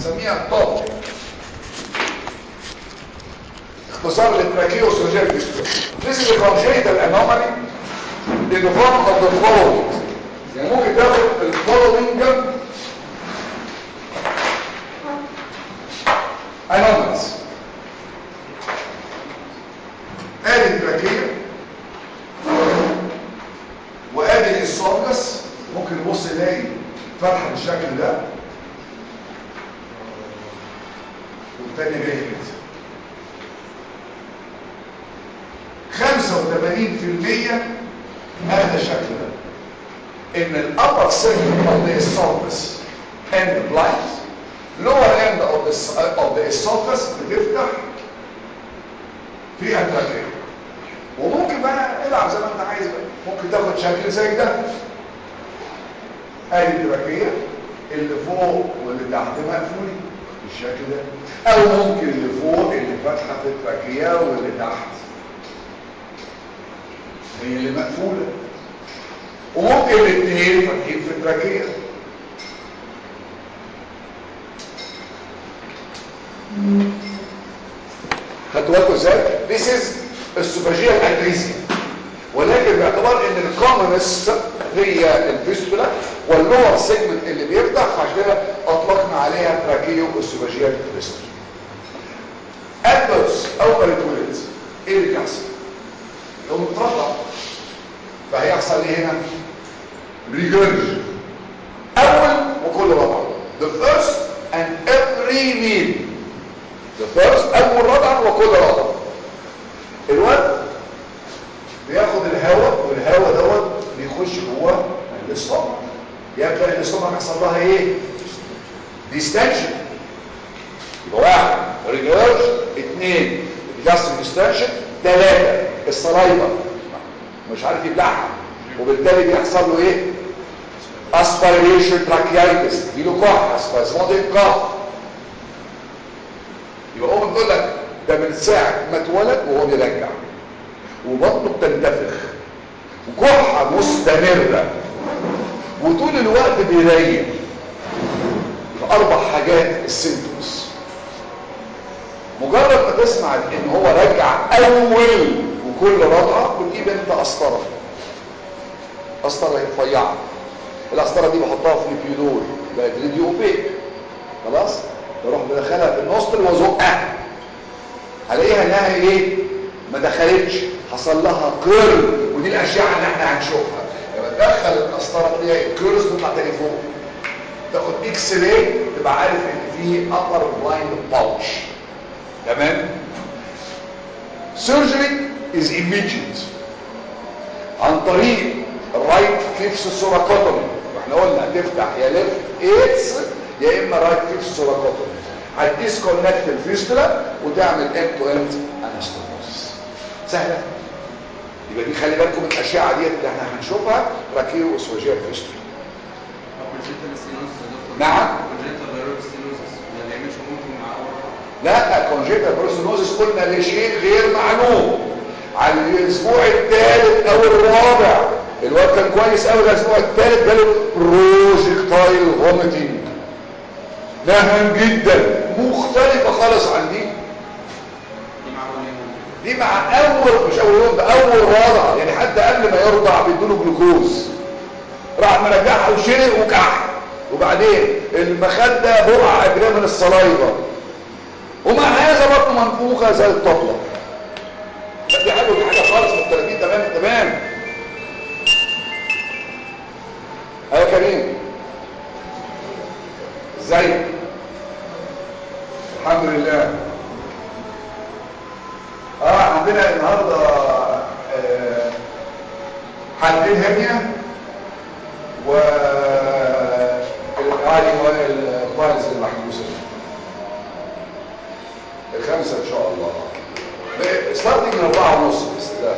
هنسميها توب اختصار للتراكيو سوجيال فيستولا This is a congenital anomaly in the form of the following يعني ممكن تاخد الفولوينج anomalies ادي التراكية وادي الاسوفجس ممكن نبص نلاقي فتحة بالشكل ده والتانية جاية كده 85% هذا الشكل ده ان الابر segment of the esophagus and the blind lower end of the of the esophagus بتفتح فيها تراكية وممكن بقى العب زي ما انت عايز بقى ممكن تاخد شكل زي ده ادي التراكية اللي فوق واللي تحت مقفولين بالشكل ده او ممكن اللي فوق اللي فاتحه في التراكية واللي تحت هي اللي مقفولة وممكن الاثنين فاتحين في التراكية خدتوا بالكم ازاي؟ This is السوفاجيال اتريزيا ولكن باعتبار ان الكومنس هي الفيستولا واللور سيجمنت اللي بيفتح عشان كده اطلقنا عليها تراكيو السوفاجيال فيستولا ادلتس اول ما يتولد ايه اللي بيحصل؟ لو مترضع فهيحصل ايه هنا ريجرج اول وكل رضع the first and every meal the first اول رضع وكل رضع الواد بياخد الهواء والهواء دوت بيخش جوه الاستومك يبدا الاستومك يحصل لها ايه ديستنشن يبقى واحد ريجرج اثنين جاستريك ديستنشن ثلاثه الصلايبه مش عارف يبلعها وبالتالي بيحصل له ايه اسبيريشن تراكيايتس دي له كح اسبازموديك كح يبقى امك بتقول لك ده من ساعه ما اتولد وهو بيرجع وبطنه بتنتفخ وكحه مستمره وطول الوقت بيريح اربع حاجات السيمتومز مجرد ما تسمع ان هو رجع اول وكل رضعه بتجيب انت قسطره قسطره رفيعه القسطره دي بحطها في البيودول بقت راديو اوبيك خلاص بروح بدخلها في النوستر وازقها هلاقيها انها ايه ما دخلتش حصل لها كيرل ودي الاشعه اللي احنا هنشوفها لما تدخل القسطره تلاقي الكيرلز تطلع تاني فوق تاخد اكس راي تبقى عارف ان في ابر بلايند باوتش تمام سيرجري از immediate عن طريق الرايت كليفس سوراكوتومي واحنا قلنا هتفتح يا ليفت ايتس يا اما رايت كليفس سوراكوتومي هتديسكونكت الفيستولا وتعمل اند تو اند انستوموس سهله يبقى دي خلي بالكم من الاشعه ديت اللي احنا هنشوفها راكيو اسوجيال فيستولا نعم ما بيعملش ممكن مع لا كونجيتال بروسينوزس قلنا لشيء غير معلوم على الاسبوع الثالث او الرابع الواد كان كويس قوي الاسبوع الثالث جاله بروجكتايل فوميتنج نهم جدا مختلفه خالص عن دي دي مع اول يوم دي مع اول مش اول يوم ده اول رضع يعني حتى قبل ما يرضع بيدوله جلوكوز راح مرجعها وشرق وكح وبعدين المخده بقع اجرام من الصلايبه ومع هذا بطنه منفوخه زي الطبله لا دي حاجه ودي حاجه خالص مختلفين تمام تمام ايوه كريم ازيك الحمد لله اه عندنا النهارده آه، حالتين هاميه و العالي الفايلز المحبوسه الخمسه ان شاء الله ستارتنج من اربعه ونص باذن الله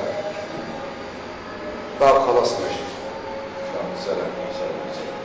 طب خلاص ماشي طب سلام سلام سلام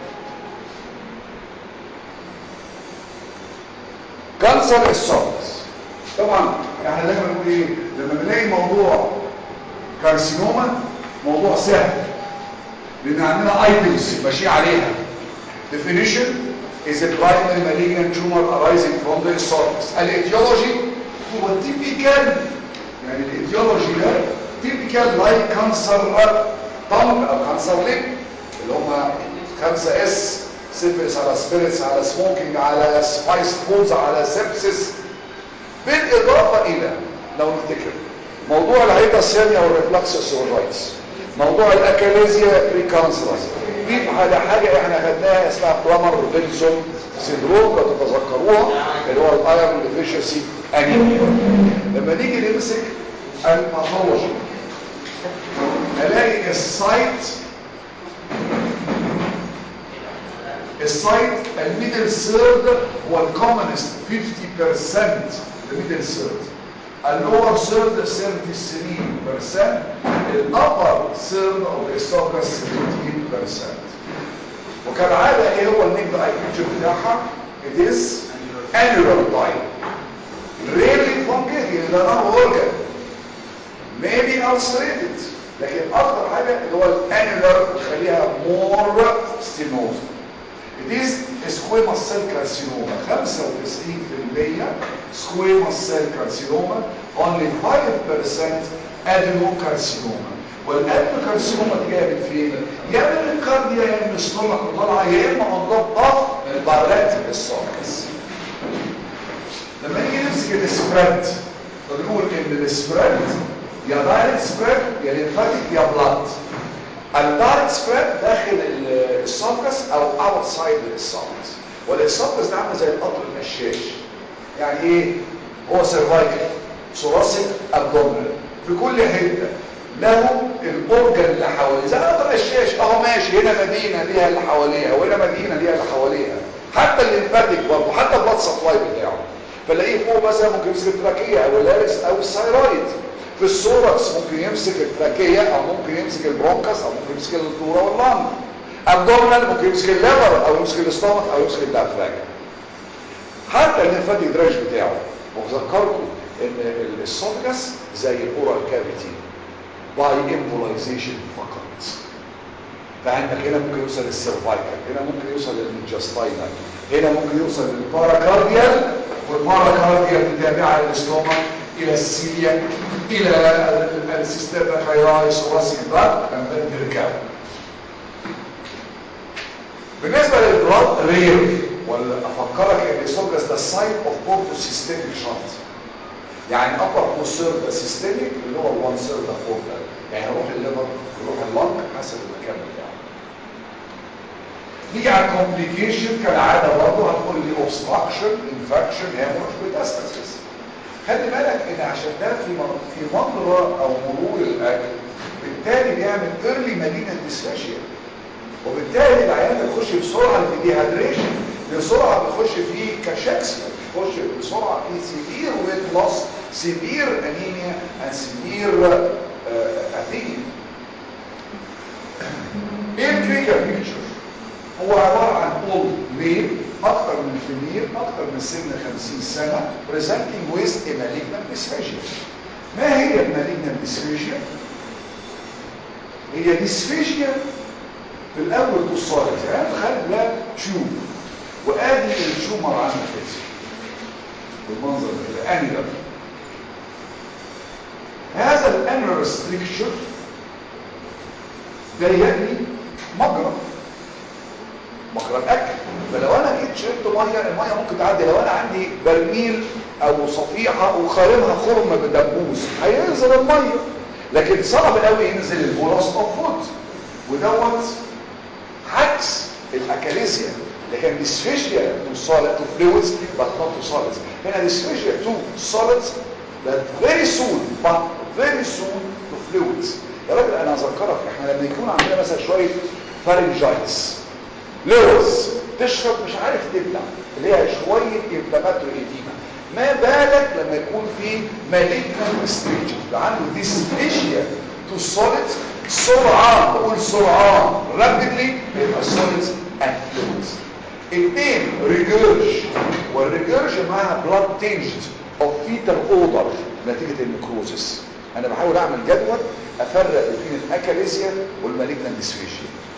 كانسر السولز طبعا احنا دايما بنقول ايه لما بنلاقي موضوع كارسينوما موضوع سهل لان عندنا ايتمز ماشي عليها definition is a primary malignant tumor arising from the esophagus الايديولوجي هو typical يعني الايديولوجي ده typical like cancer tongue او cancer lip اللي هم 5 اس سيفلس على سبيريتس على سموكينج على سبايس فودز على سيبسس بالاضافه الى لو نفتكر موضوع الهيدروسيميا والريفلكس سيرولايتس موضوع الاكاليزيا بريكانسرس دي على حاجه احنا خدناها اسمها بلامر فينسون سيندروم لو تتذكروها اللي هو الايرون ديفيشنسي انيميا لما نيجي نمسك الباثولوجي الاقي السايت السايت الميدل سيرد هو الكومنست 50% الميدل سيرد اللور سيرد 33% الابر سيرد او الاسوفاجس 17% وكالعاده ايه هو النيك اي بيكتشر بتاعها it is annular type rarely fungated ده نون organ maybe ulcerated لكن اكتر حاجه اللي هو الانيولار بتخليها more stenosis It is squamous cell carcinoma 95% squamous cell carcinoma only 5% adenocarcinoma والادenocarcinoma دي جايه من فين؟ يا من الكارديا يا من السtomach وطالعه يا اما انضاب ضغط البارات الساكس لما نيجي نمسك السبريد فبنقول ان السبريد يا دايركت سبريد يا ليمفاتيك يا بلاد الدايركت سبريد داخل الساكس او اوتسايد الساكس والاساكس ده عامل زي القطر المشاش يعني ايه هو سيرفايكل ثوراسيك ابدومينال في كل حته له الاورجن اللي حواليه زي قطر الشاش اهو ماشي هنا مدينه ليها اللي حواليها وهنا مدينه ليها اللي حواليها حتى الليمفاتيك برضه حتى البلاد سبلاي بتاعه فلاقيه فوق مثلا ممكن يمسك التراكيه او اللارس او الثايرويد في السوركس ممكن يمسك التراكيه او ممكن يمسك البرونكس او ممكن يمسك الدوره واللنج ابدومينال ممكن يمسك الليفر او يمسك الاستومك او يمسك الدافراج حتى الليمفاتيك دراج بتاعه وذكركم ان الاسوفجس زي الاورال كافيتي باي امبولايزيشن فقط فعندك هنا ممكن يوصل للسيرفايكال هنا ممكن يوصل للميجاستاينال هنا ممكن يوصل للباراكارديال والباراكارديال تابعه للاستومك الى السيليا الى السيستم خيرايس وراسك الضغط بيرجعوا بالنسبه للبلاد رير ولا افكرك ان الاسوفجس ده سايت اوف بورتو سيستميك شنط يعني upper two-third systemic اللي هو one third portal يعني روح الليفر روح اللنج حسب المكان بتاعه نيجي على الكومبليكيشن كالعاده برضه هتقول لي obstruction infection hemorrhage metastasis خلي بالك ان عشان ده في في مضرة او مرور الاكل بالتالي بيعمل early malignant dysphagia وبالتالي العيان بيخش بسرعه في ديهادريشن بسرعه بيخش في كاشكسيا بيخش بسرعه في سيفير ويت لوس سيفير انيميا اند سيفير اثينيا ايه الكلينيكال بيكتشر هو عباره عن اولد ميل اكتر من فيميل اكتر من سن 50 سنه presenting with a malignant dysphagia ما هي المالجنant dysphagia هي dysphagia في الاول تصارت يعني تخيل ده تشوب وادي الشومر عندك كده بالمنظر ده انيلر هذا الانيلر ستريكشر ده يعني مجرى مجرى الاكل فلو انا جيت شربت ميه الميه ممكن تعدي لو انا عندي برميل او صفيحه وخارمها خرم بدبوس هينزل الميه لكن صعب قوي ينزل البولاس اوف فود ودوت عكس الاكاليزيا لكن ديسفيشيا تو solid to fluids but not to solids هنا ديسفيشيا to solids but very soon but very soon to fluids يا راجل انا اذكرك احنا لما يكون عندنا مثلا شويه فارنجايتس لوز تشرب مش عارف تبلع اللي هي شويه انفلاماتوري ايديما ما بالك لما يكون في مالجنت ستيج عنده ديسفيشيا تو solids سرعان بقول سرعان رابيدلي يبقى solids and fluids اثنين ريجيرج والريجيرج معاها بلاد تينجد او فيتال اودر نتيجه النكروزس انا بحاول اعمل جدول افرق بين الاكاليزيا والمالجنان ديسفيشيا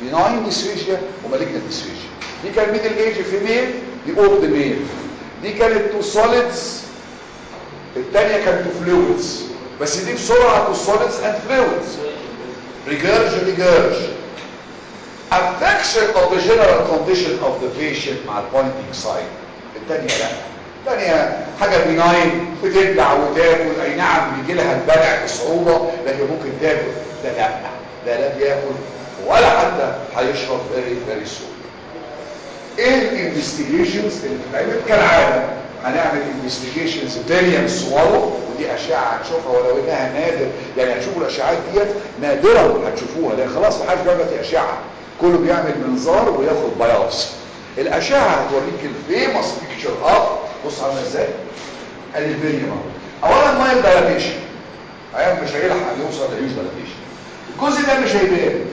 بناين ديسفيجيا ومالجنت ديسفيجيا دي كان ميدل ايج فيميل دي اولد ميل دي كانت تو سوليدز الثانيه كانت تو فلويدز بس دي بسرعه تو سوليدز اند فلويدز ريجرج ريجرج affection of the general condition of the patient مع البوينتنج سايد الثانيه لا الثانيه حاجه بناين بتبلع وتاكل اي نعم بيجي لها البلع بصعوبه لكن ممكن تاكل ده لا ده لا بياكل ولا حتى هيشرب فيري فيري سون ايه الانفستيجيشنز اللي بتتعمل كالعاده هنعمل انفستيجيشنز تانية سوالو ودي اشعه هنشوفها ولو انها نادر يعني هتشوفوا الاشعاعات ديت نادرا هتشوفوها لان خلاص ما حدش بيعمل اشعه كله بيعمل منظار وياخد بايوبسي الاشعه هتوريك الفيموس بيكتشر اوف بص عامله ازاي ادي الفيديو اهو اولا مايل دايلاتيشن عيان مش هيلحق يوصل لهيوج دايلاتيشن الجزء ده مش هيبان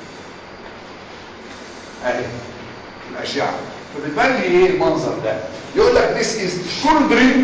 اهي الاشعه فبتبان لي ايه المنظر ده يقول لك this is shouldering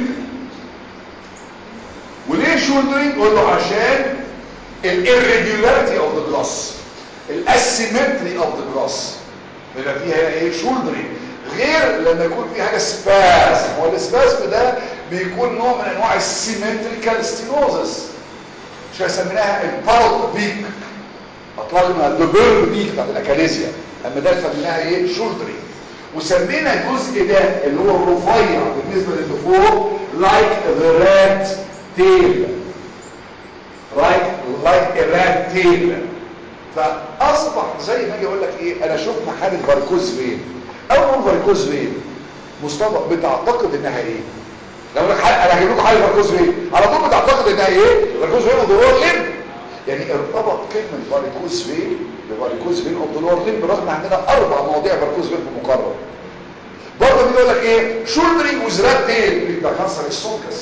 وليه shouldering قول له عشان ال irregularity of the gloss الاسيمتري of the gloss يبقى فيها هنا ايه shouldering غير لما يكون في حاجه سباسم هو السباسم ده بيكون نوع من انواع السيمتريكال ستينوزس مش هيسميناها الباروت بيك اطلقنا الدبر بيك بتاعت الاكاليزيا اما ده سميناها ايه شولدري وسمينا الجزء ده اللي هو الرفيع بالنسبه للي فوق لايك ذا رات تيل رايت لايك الرات تيل فاصبح زي ما اجي اقول لك ايه انا شفنا حاله فاركوز فين اول فاركوز فين مصطفى بتعتقد انها ايه لو لك حاجه انا هجيب لكم حاله فاركوز فين على طول بتعتقد انها ايه فاركوز فين ودورور لب يعني ارتبط كلمه فاركوز فين بفاركوز فين اوف دولور لب برغم عندنا اربع مواضيع فاركوز فين في المقرر برضه بيقول لك ايه شولدرينج وزرات تيل ده كانسر السونكس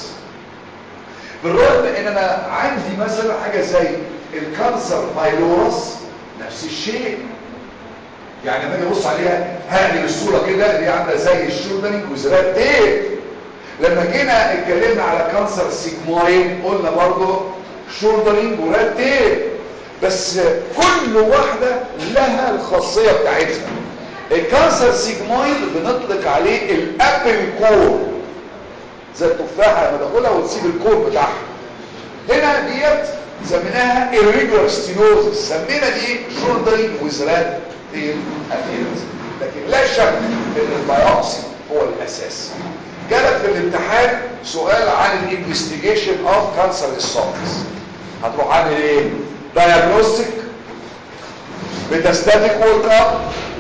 بالرغم ان انا عندي مثلا حاجه زي الكانسر بايلورس نفس الشيء يعني لما اجي ابص عليها هقلب الصوره كده اللي هي عامله زي الشولدرنج وزرات تيل لما جينا اتكلمنا على كانسر سيجمويد قلنا برضه شولدرنج ورات تيل بس كل واحده لها الخاصيه بتاعتها الكانسر سيجمويد بنطلق عليه الابل كور زي التفاحه لما تاكلها وتسيب الكور بتاعها هنا ديت سميناها irregular stenosis سمينا دي شولدرنج وزرات تيل appearance لكن لا شك ان البيوبسي هو الاساس جالك في الامتحان سؤال عن الانفستيجيشن اوف كانسر السوفس هتروح عامل ايه دايجنوستيك ميتاستاتيك ورك اب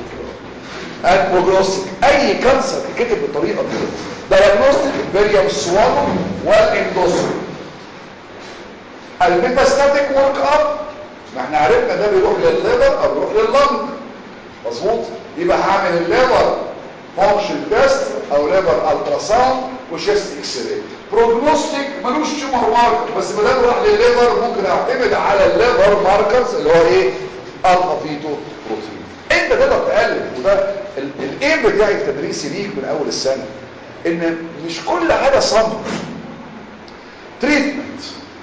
اند بروجنوستيك اي كانسر تتكتب بالطريقه دي دايجنوستيك البريم السوالو والاندوسكوبي الميتاستاتيك ورك اب ما احنا عرفنا ده بيروح للليفر او بيروح لللنج مظبوط يبقى هعمل الليفر فانكشن تيست او ليفر الترا ساوند وشيست اكس راي بروجنوستيك ملوش تيومر ماركر بس ما دام راح للليفر ممكن اعتمد على الليفر ماركرز اللي هو ايه الفا فيتو بروتين انت تقدر تقلب وده الايم بتاعي في تدريسي ليك من اول السنه ان مش كل حاجه صمت تريتمنت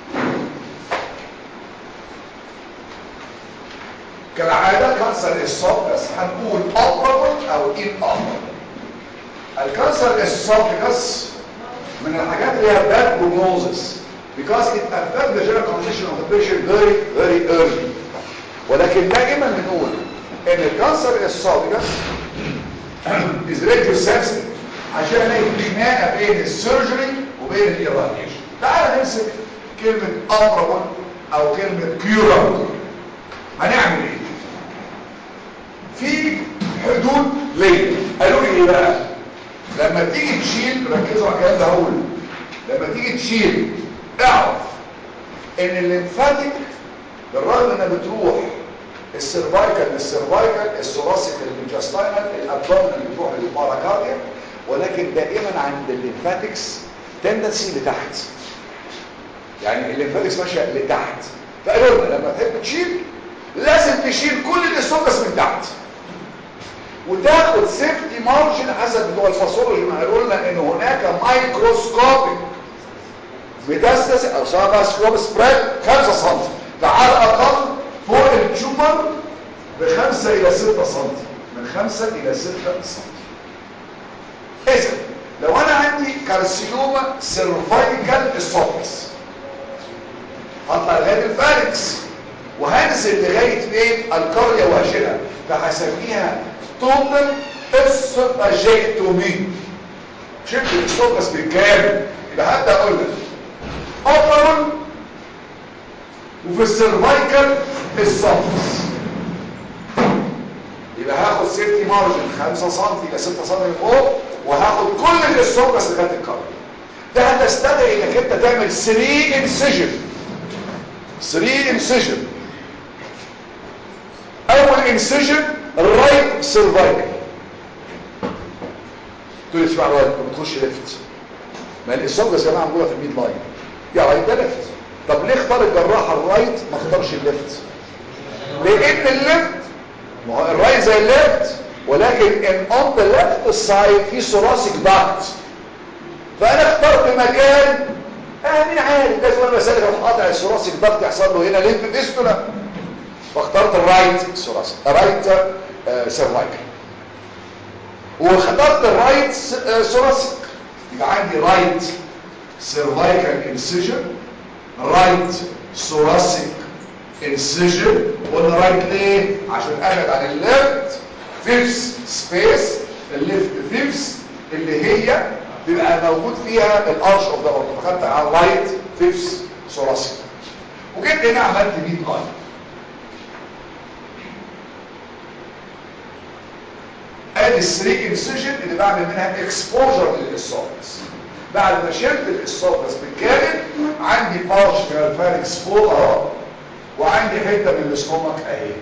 كالعادة كانسر السوفكس هنقول operable او inoperable الكانسر السوفكس من الحاجات اللي هي bad prognosis because it affects the general condition of the patient very very early ولكن دائما بنقول ان الكانسر السوفكس is radio sensitive عشان نلاقي خناقه بين السيرجري وبين الايراديشن تعال نمسك كلمه operable او كلمه curable هنعمل ايه في حدود ليه قالوا لي ايه بقى لما تيجي تشيل ركزوا على الكلام ده هقول لما تيجي تشيل اعرف ان الليمفاتيك بالرغم انها بتروح السيرفايكال للسيرفايكال الثوراسيك للميجاستاينال الابدومينال بتروح للباراكارديا ولكن دائما عند الليمفاتكس تندنسي لتحت يعني الليمفاتكس ماشيه لتحت فقالوا لنا لما تحب تشيل لازم تشيل كل الاسوكس من تحت وتاخد سيفتي مارجن حسب بتوع الفاصولوجي ما قالوا لنا ان هناك مايكروسكوبيك ميتاستاسي او سواء بقى سكوب سبريد 5 سم فعلى الاقل فوق التيومر بخمسة الى ستة سنتي من خمسة الى ستة سنتي اذا لو انا عندي كارسينوما سيرفايكال اسوفيس هطلع لغايه الفاركس وهنزل لغايه فين القريه وهشيلها فهسميها توتال اسوفاجيكتومي شلت الاسوفاس بالكامل يبقى هبدا اقول لك اوبرون وفي السيرفايكال اسوفيس يبقى هاخد سيفتي مارجن 5 سم الى 6 سم من فوق وهاخد كل الاسوفاس لغايه القريه ده هتستدعي انك انت تعمل 3 انسجن 3 انسجن اول انسجن رايت سيرفايكل تقول اسمع رايت ما بتخش ليفت ما الاسوفاس يا جماعه موجوده في الميد لاين يا رايت ده ليفت طب ليه اختار الجراح الرايت ما اختارش الليفت لان الليفت ما هو الرايت زي الليفت ولكن ان اون ذا ليفت سايد في ثوراسيك داكت فانا اخترت مكان اه مين عارف لازم انا مسالك اروح قاطع الثوراسيك داكت يحصل له هنا ليمف فيستولا فاخترت الرايت ثوراسيك رايت آه سيرفايكل واخترت الرايت ثوراسيك يبقى عندي رايت سيرفايكال انسيجن رايت ثوراسيك انسيجن قلنا رايت ليه عشان ابعد عن الليفت فيفس سبيس الليفت فيفس اللي هي بيبقى موجود فيها الارش اوف ذا اورتو فخدت على الرايت فيفس ثوراسيك وجيت هنا عملت ميد لاين ادي السري انسيجن اللي بعمل منها اكسبوجر للاسوفس بعد ما شلت الاسوفس بالكامل عندي بارش من الفاركس فوق اهو وعندي حته من الاستومك اهي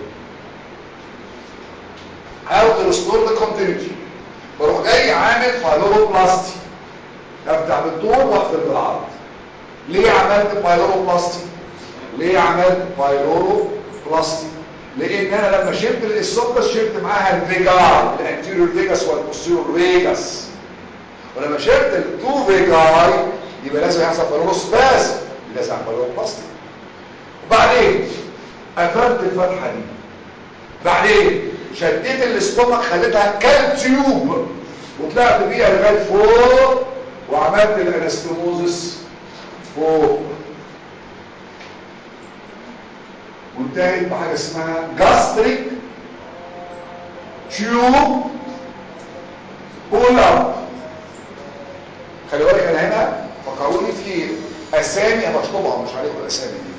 how to restore the continuity بروح جاي عامل بايلوروبلاستي افتح بالطول واقفل بالعرض ليه عملت بايلوروبلاستي ليه عملت بايلوروبلاستي لان انا لما شلت الاسوفس شلت معاها الفيجاي الانتيريور فيجاس والبوستيريور فيجاس ولما شلت التو فيجاي يبقى لازم يحصل بايلوروسباز لازم اعمل بايلوروبلاستي وبعدين قفلت الفتحه دي بعدين شديت الاستومك خليتها كالتيوب وطلعت بيها لغايه فوق وعملت الانستموزس فوق وانتهت بحاجه اسمها جاستريك تيوب بول اب خلي بالك انا هنا فكروني في اسامي هبشطبها مش عليكم الاسامي دي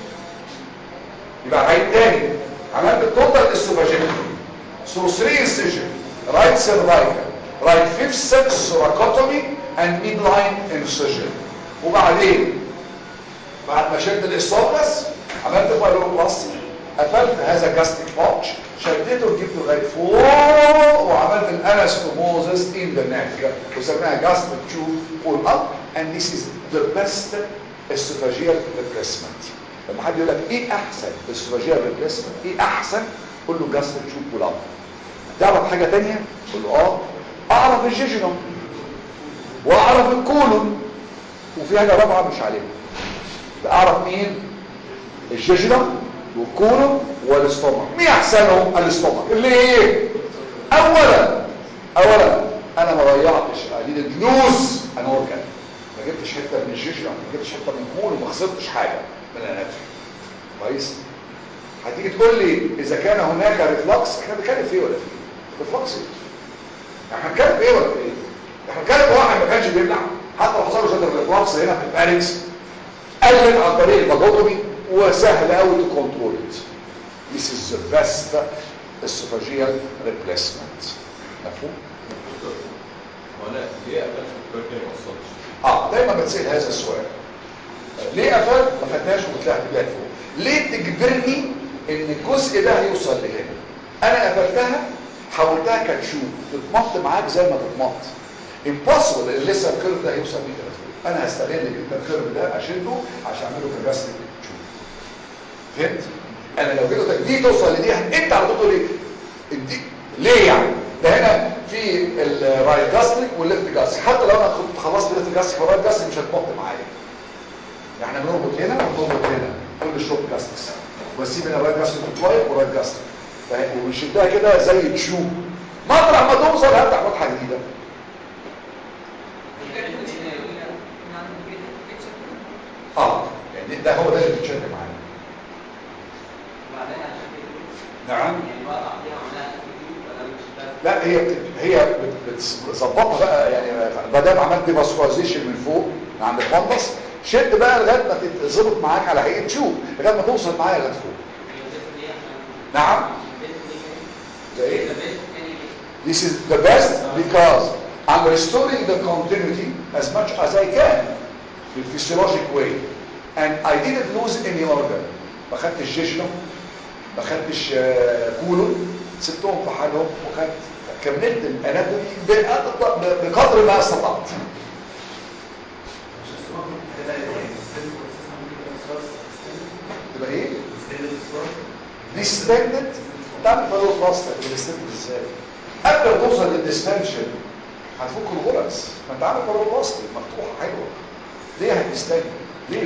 يبقى عيد تاني عملت التوتال اسوفاجيكتومي ثري انسيجن رايت سيرفايكال رايت فيفث سوراكوتومي اند ميد لاين انسيجن وبعدين بعد ما شلت الاسوفاس عملت بايلوبلاستي قفلت هذا جاستيك بوتش شديته وجبته لغايه فوق وعملت الانستوموزس ان ذا نيك وسميها جاستيك تشوب بول اب and this is the best esophageal replacement لما حد يقول لك ايه احسن esophageal replacement ايه احسن قول له جاستيك تشوب بول اب تعرف حاجه ثانيه قول له اه اعرف الجيجنوم واعرف الكولون وفي حاجه رابعه مش عليها اعرف مين الجيجنوم والكولون والاستومك مين احسنهم الاستومك اللي ايه اولا اولا انا ما ضيعتش قليل لوز انا اورجان ما جبتش حته من الجيجنوم ما جبتش حته من الكولون ما خسرتش حاجه من الاناتومي كويس هتيجي تقول لي اذا كان هناك ريفلكس احنا بنتكلم في ايه ولا في ايه ريفلكس ايه احنا بنتكلم في ايه ولا في ايه احنا بنتكلم في واحد ما كانش بيبلع حتى لو حصل له شد الريفلكس هنا في الباركس قلت عن طريق الباجوتومي وسهل قوي تو كنترول ات This is the best esophageal replacement مفهوم؟ هو انا ليه قفلت الكويكر ما وصلتش؟ اه دايما بتسال هذا السؤال ليه قفلت ما خدناش وطلعت بيها لفوق ليه تجبرني ان الجزء ده هيوصل لهنا انا قفلتها حولتها كتشوب تتمط معاك زي ما تتمط امبوسيبل ان لسه الكيرف ده هيوصل بيه لفوق انا هستغل جدا الكيرف ده اشده عشان اعمله كباستيك تشوب فهمت انا لو جيت دي توصل لدي انت على طول تقول ايه دي ليه يعني ده هنا في الرايت جاستريك والليفت جاستريك حتى لو انا كنت خلصت الليفت جاستريك والرايت جاستريك مش هتمط معايا احنا بنربط هنا ونربط هنا كل الشوط جاستريكس واسيب هنا الرايت جاستريك شويه والرايت جاستريك فاهم وبنشدها كده زي تشوب مطرح ما توصل هفتح فتحه جديده اه يعني ده هو ده اللي بيتشد معانا نعم لا هي بت- هي بت- بتظبطها بقى يعني ما دام عملت فاسكولايزيشن من فوق من عند الفندس شد بقى لغايه ما تتظبط معاك على هيئه شوب لغايه ما توصل معايا لغايه فوق نعم ده ايه This is the best because I'm restoring the continuity as much as I can in physiologic way and I didn't lose any organ ما خدتش جيجنم ما خدتش آه، كولون سبتهم في حالهم وخدت كملت الاناتومي بقدر- بقدر ما استطعت تبقى ايه؟ ديستندد تعمل فالو بلاستر ديستندد ازاي؟ قبل ما توصل للديستنشن هتفك الغرز ما انت عامل فالو بلاستر مفتوحه حلوه ليه هتستنى؟ ليه؟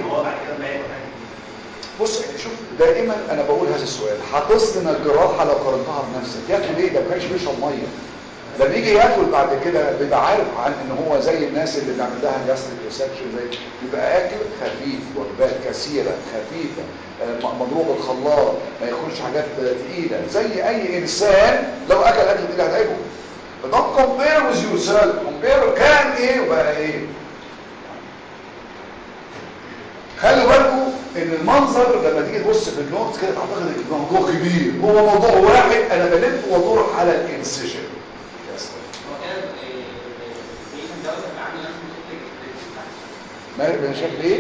بص شوف دائما انا بقول هذا السؤال هتصدم الجراحه لو قارنتها بنفسك ياكل ايه ده ما كانش بيشرب ميه لما يجي ياكل بعد كده بيبقى عارف عن ان هو زي الناس اللي بنعمل لها جاستريك ريسكشن زي بيبقى اكل خفيف وجبات كثيره خفيفه آه، مضروب الخلاط ما ياكلش حاجات تقيله زي اي انسان لو اكل اكل تقيل هتعبه don't compare with yourself compare كان ايه وبقى ايه خلوا بالكم ان المنظر لما تيجي تبص في النوت كده تعتقد ان الموضوع كبير هو موضوع واحد انا بلف وادور على الانسيجن يا سلام مالك بين شكل ايه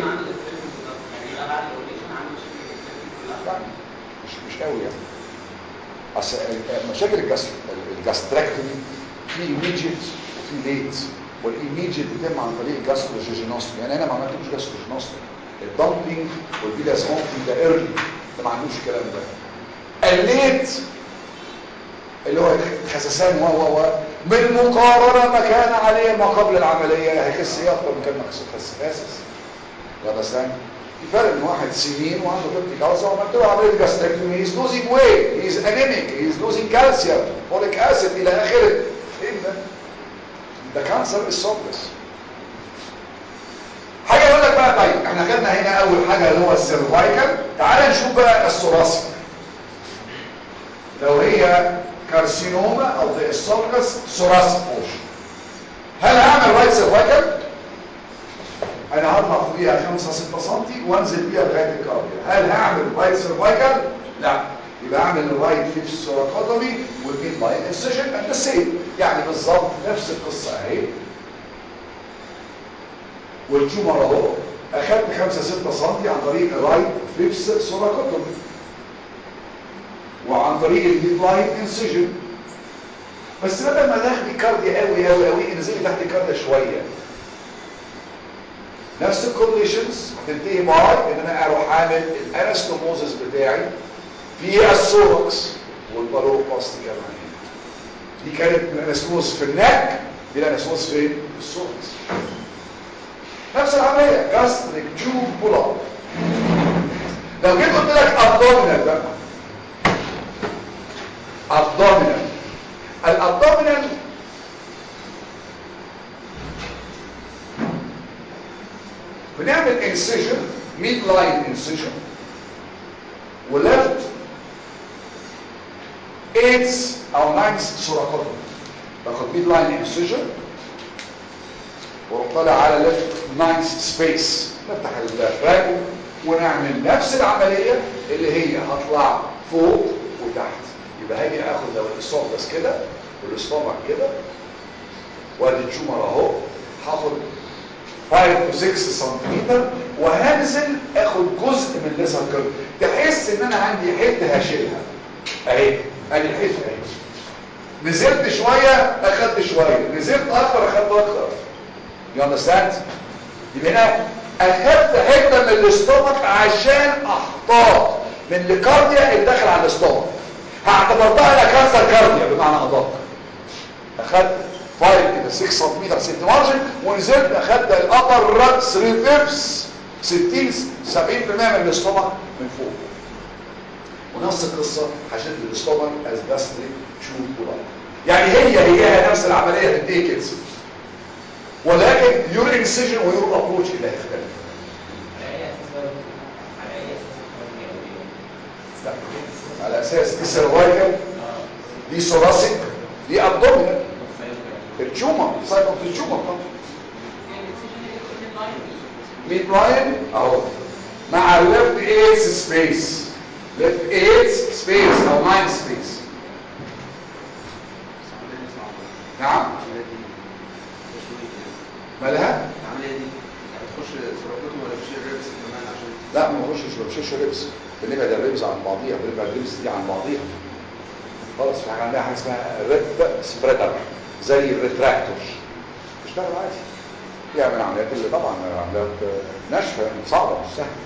لا مش مش قوي يعني اصل مشاكل الجاست الجاستريكتومي في ايميجيت وفي ليت والايميجيت بيتم عن طريق الجاستروجينوستومي يعني انا ما عملتوش جاستروجينوستومي الدمبلينج والبيلاسمونتي ده ايرلي ده ما عندوش الكلام ده الليت اللي هو خسسان و و و بالمقارنه ما كان عليه ما قبل العمليه هيخس ايه اكتر من كان خس خاسس يا بسام في فرق من واحد سنين وعنده بيبتيك ألسر وعملت له عمليه جاستريكتومي هيز لوزينج ويت هيز انيميك هيز لوزينج كالسيوم فوليك اسيد الى اخره ايه ده ده كانسر السوبلس حاجه اقول لك بقى طيب احنا خدنا هنا اول حاجه اللي هو السيرفايكال تعال نشوف بقى الثوراسيك لو هي كارسينوما او ذا اسوفجس ثوراسيك بوشن هل هعمل رايت سيرفايكال انا هطلع فوقيها 5 6 سم وانزل بيها لغايه الكارديا هل هعمل رايت سيرفايكال لا يبقى اعمل الرايت فيف سوراكوتومي والميد لاين انسيشن اند سيم يعني بالظبط نفس القصه اهي والتيومر اهو اخدت 5 6 سم عن طريق الرايت فيبس سوراكوتومي وعن طريق الميد لاين انسيجن بس بدل ما تاخدي كارديا قوي قوي قوي انزلي تحت الكارديا شويه نفس الكونديشنز هتنتهي باي ان انا اروح عامل الانستوموزس بتاعي في السوركس والباروباستي كمان دي كانت الانستوموز في النك دي الانستوموز فين؟ في السوركس نفس العمليه جاستريك تيوب بول اب لو جيت قلت لك ابدومينال بقى ابدومينال الابدومينال بنعمل انسيجن ميد لاين انسيجن ولفت ايتس او ناينس سوراكوتوم باخد ميد لاين انسيجن واروح طالع على ليفت ناينس سبيس نفتح الفراجو ونعمل نفس العملية اللي هي هطلع فوق وتحت يبقى هاجي اخد لو الاسوفجس كده والاستومك كده وادي التيومر اهو هاخد 5 to 6 سنتيمتر وهنزل اخد جزء من الليزر كيرف تحس ان انا عندي حته هشيلها اهي ادي الحته اهي نزلت شويه اخدت شويه نزلت اكتر اخدت اكتر يو اندرستاند يبقى هنا اخدت حته من الاستومك عشان احتاط من الكارديا اللي داخل على الاستومك هعتبرتها انها كانسر كارديا بمعنى ادق اخدت 5 كده 6 سم سنت مارجن ونزلت اخدت الابر 3 فيبس 60 70% من الاستومك من فوق ونفس القصه هشد الاستومك از باستريك تشوب بلاد يعني هي هي نفس العمليه في الديكنز ولكن يور انسيجن ويور ابروتش اللي هيختلف لا على اساس دي سيرفايكال دي ثوراسيك دي ابدومينال التيومر سايد اوف التيومر طبعا ميد لاين اهو مع الليفت ايدز سبيس ليفت ايدز سبيس او ناين سبيس نعم مالها العملية دي هتخش سرقتهم ولا بشيل ريبس كمان عشان لا ما نخشش ما نخشش ريبس بنبعد الريبس عن بعضيها بنبعد الريبس دي عن بعضيها خلاص في حاجه عندها حاجه اسمها ريب سبريدر زي الريتراكتور اشتغل عادي يعمل عمليات اللي طبعا عمليات ناشفه صعبه مش سهله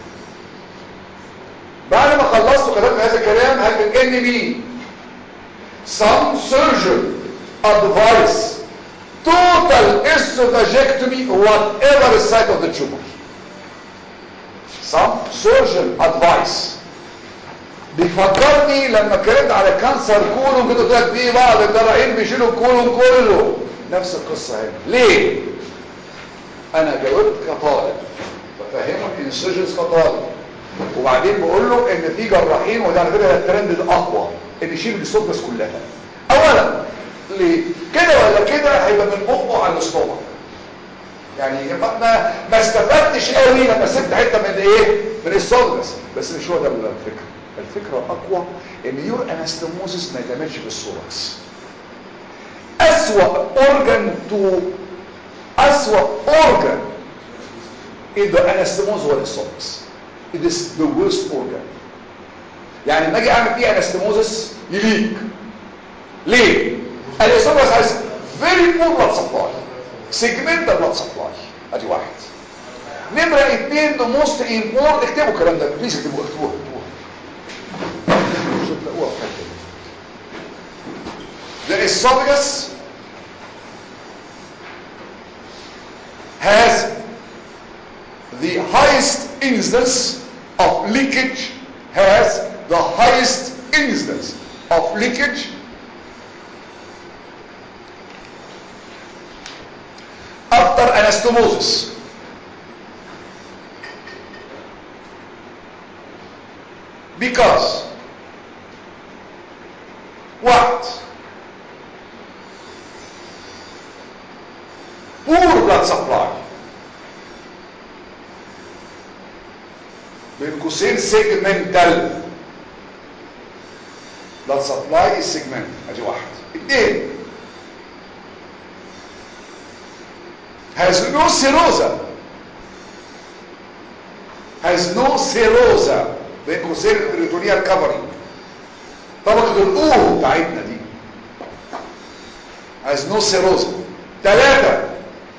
بعد ما خلصت وكتبت هذا الكلام هكتب ان بي some surgeon advice total esophageectomy whatever the site of the tumor some surgeon advice بيفكرني لما اتكلمت على كانسر كولون كده قلت لك في بعض الجراحين بيشيلوا الكولون كله نفس القصه هنا ليه انا جاوبت كطالب بفهمه الانسجنز كطالب وبعدين بقول له ان في جراحين وده على فكره الترند الاقوى ان يشيل السوبس كلها اولا ليه كده ولا كده هيبقى من بقه على الاستومك يعني ما ما, ما استفدتش قوي لما سبت حته من ايه من السوبس بس مش هو ده الفكره الفكره الاقوى ان يور انستموزس ما يتعملش في السوركس اسوا اورجان تو اسوا اورجان اذا انستموز هو السوركس it is the worst organ يعني لما اجي اعمل فيه انستموزس يليك ليه الاسوفاس عايز very poor blood supply segmental blood supply ادي واحد نمرة اتنين the most important اكتبوا الكلام ده بليز اكتبوه اكتبوه اكتبوه مش هتلاقوها في حته The esophagus has the highest incidence of leakage has the highest incidence of leakage after anastomosis because what poor blood supply بين قوسين سيجمنتال blood supply is segment ادي واحد اثنين has no serosa has no serosa بين قوسين البريتونيال كفرنج طبقة الأوه بتاعتنا دي has no serosa ثلاثة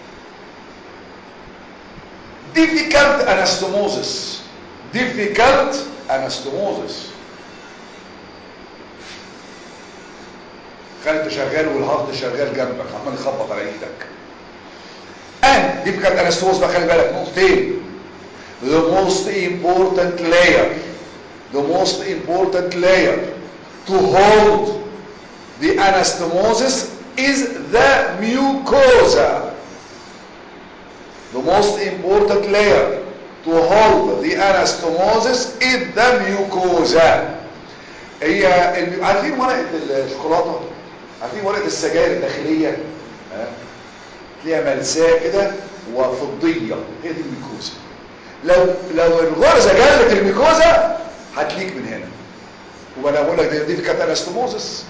difficult anastomosis difficult anastomosis خلي انت شغال والهارت شغال جنبك عمال يخبط على ايدك and difficult anastomosis بقى خلي بالك نقطتين the most important layer the most important layer to hold the anastomosis is the mucosa the most important layer to hold the anastomosis is the mucosa هي الم- عارفين ورقة الشوكولاتة عارفين ورقة السجاير الداخلية ها؟ تلاقيها ملساء كده وفضية هي دي الميكوزا لو لو الغرزة جلت الميكوزا هتليك من هنا وانا بقول لك دي, دي كانت انستموزس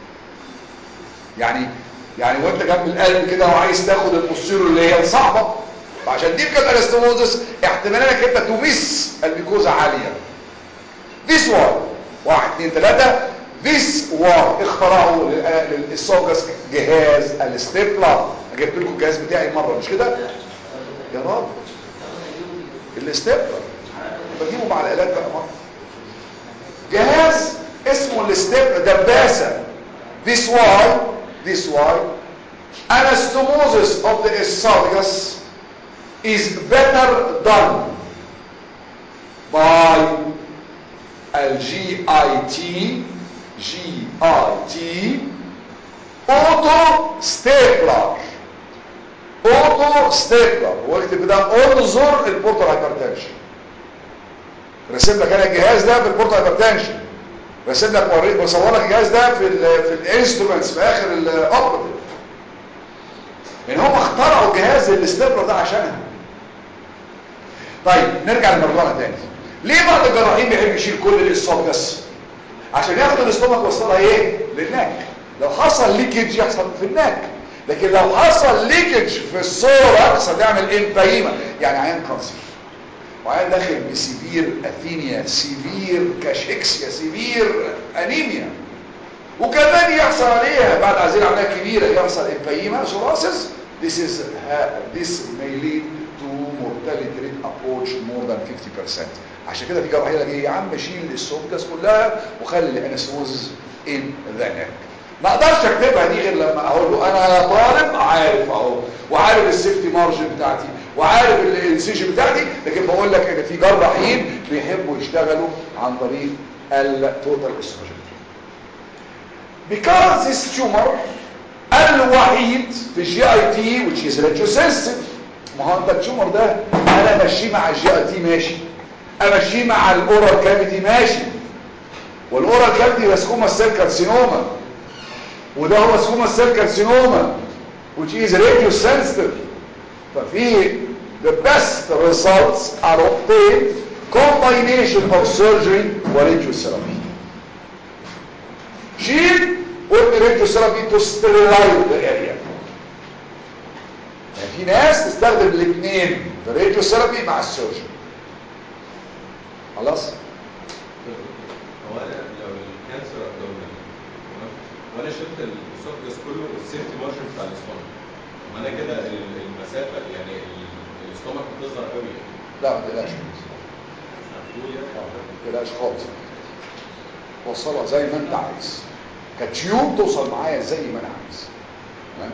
يعني يعني وانت جنب القلب كده وعايز تاخد البوستيرو اللي هي صعبه فعشان دي كانت انستموزس احتمالك انت تمس الميكوزا عاليه This one واحد اثنين ثلاثة This one اخترعوا لل- للسوجس جهاز الاستيبلر جبت لكم الجهاز بتاعي مرة مش كده يا رب الاستيبلر بجيبه مع الالات بقى مرة جهاز اسمه الاستيبلر دباسة This why This why anastomosis of the esophagus is better done by الجي اي تي جي اي تي اوتو ستيبلر اوتو ستيبلر واكتب ده انظر البورتال هايبرتنشن رسم لك انا الجهاز ده في البورتال هايبرتنشن رسم لك وريك بصور لك الجهاز ده في ال في الانسترومنتس في اخر الاوبريتيف لان هم اخترعوا جهاز الاستبلر ده عشانها طيب نرجع لموضوعنا تاني ليه بعض الجراحين بيحب يشيل كل الاسوفجس عشان ياخد الاستومك ويوصلها ايه للنك لو حصل ليكج يحصل في النك لكن لو حصل ليكج في السوركس هتعمل امبايما يعني عيان كانسر وعيان داخل بسيفير اثينيا سيفير كاشيكسيا سيفير انيميا وكمان يحصل عليها بعد هذه العمليه كبيره يحصل امبايما سوراسيس this is uh, this may lead to mortality rate approach more than 50% عشان كده في جراحين لك ايه يا عم شيل السوفجس كلها وخلي الانستوز ان ذا نك ما اقدرش اكتبها دي غير لما اقول له انا يا طالب عارف اهو وعارف السيفتي مارجن بتاعتي وعارف الانسيجن بتاعتي لكن بقول لك ان في جراحين بيحبوا يشتغلوا عن طريق التوتال استروجين because this tumor الوحيد في الجي اي تي which is retrosensitive ما هو انت التيومر ده انا امشيه مع الجي اي تي ماشي امشيه مع الاورال كافيتي ماشي والاورال كافيتي ده سكوما سيل كارسينوما وده هو سكوما سيل كارسينوما which is radio sensitive ففي the best results are obtained combination of surgery وراديوثيرابي شيل قلت راديوثيرابي to sterilize the area يعني في ناس تستخدم الاثنين الراديوثيرابي مع السيرجري خلاص هو انا لو الكانسر ابدومينال تمام وانا شلت الاسوفجس كله والسيفتي مارجن بتاع الاستومك ما انا كده ال- المسافه يعني ال- الاستومك بتظهر قوي لا ما تقلقش مقبول يعني ما تقلقش خالص وصلها زي ما انت عايز كتيوب توصل معايا زي ما انا عايز تمام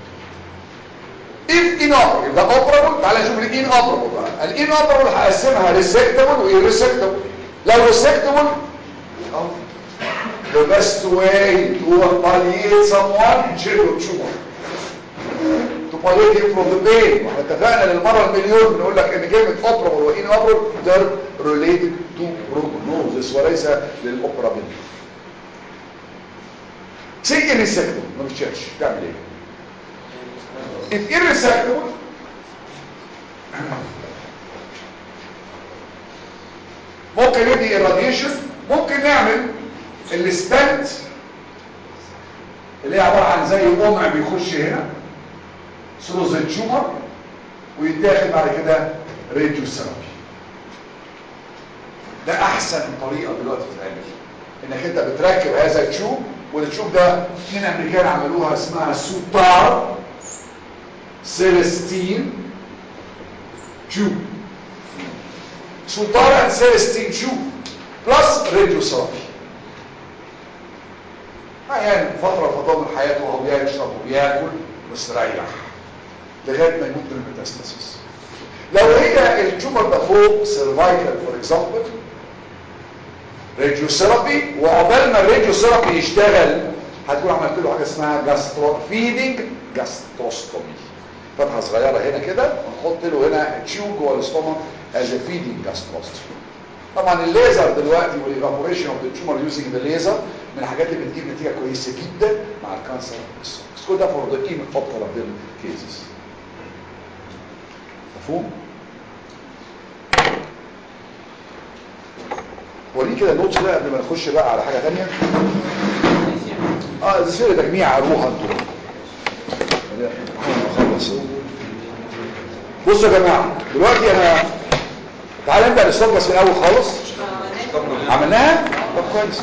if inoperable ده operable تعالى نشوف الان operable بقى الان operable هقسمها resectable و irresectable لو resectable أهو. the best way to palliate someone شيل له tumor to palliate him from the pain واحنا اتفقنا للمره المليون بنقول لك ان كلمه operable و inoperable they're related to prognosis وليس للاوبرابيلتي سي irresectable ما بتشيلش تعمل ايه if irresectable ممكن ندي irradiation ممكن نعمل الستنت اللي هي عبارة عن زي قمع بيخش هنا ثروز التيومر ويتاخد بعد كده راديو ثيرابي ده احسن طريقة دلوقتي تتعمل انك انت بتركب هذا التيوب والتيوب ده اثنين امريكان عملوها اسمها سوتار سيلستين تيوب سوتار اند سيلستين تيوب بلس راديو ثيرابي يعني فترة فترة من حياته وهو بيشرب وبياكل مستريح لغاية ما يموت من الميتاستاسيس لو هي التيومر ده فوق سيرفايكال فور اكزامبل راديوثيرابي وعقبال ما الراديوثيرابي يشتغل هتكون عملت له حاجه اسمها جاسترو فيدنج جاستروستومي فتحه صغيره هنا كده ونحط له هنا تيوب جوه الاستومك از فيدنج جاستروستومي طبعا الليزر دلوقتي والايفابوريشن اوف ذا تيومر يوزنج ذا ليزر من الحاجات اللي بتجيب نتيجه كويسه جدا مع الكانسر السوكس كل ده فور ذا ان اوبرابيل كيسز مفهوم وريني كده النوتس ده قبل ما نخش بقى على حاجه ثانيه اه ده سير تجميع روح انتوا خلص بصوا يا جماعه دلوقتي انا تعالى نبدا الاستفاضه من الاول خالص عملناها طب كويس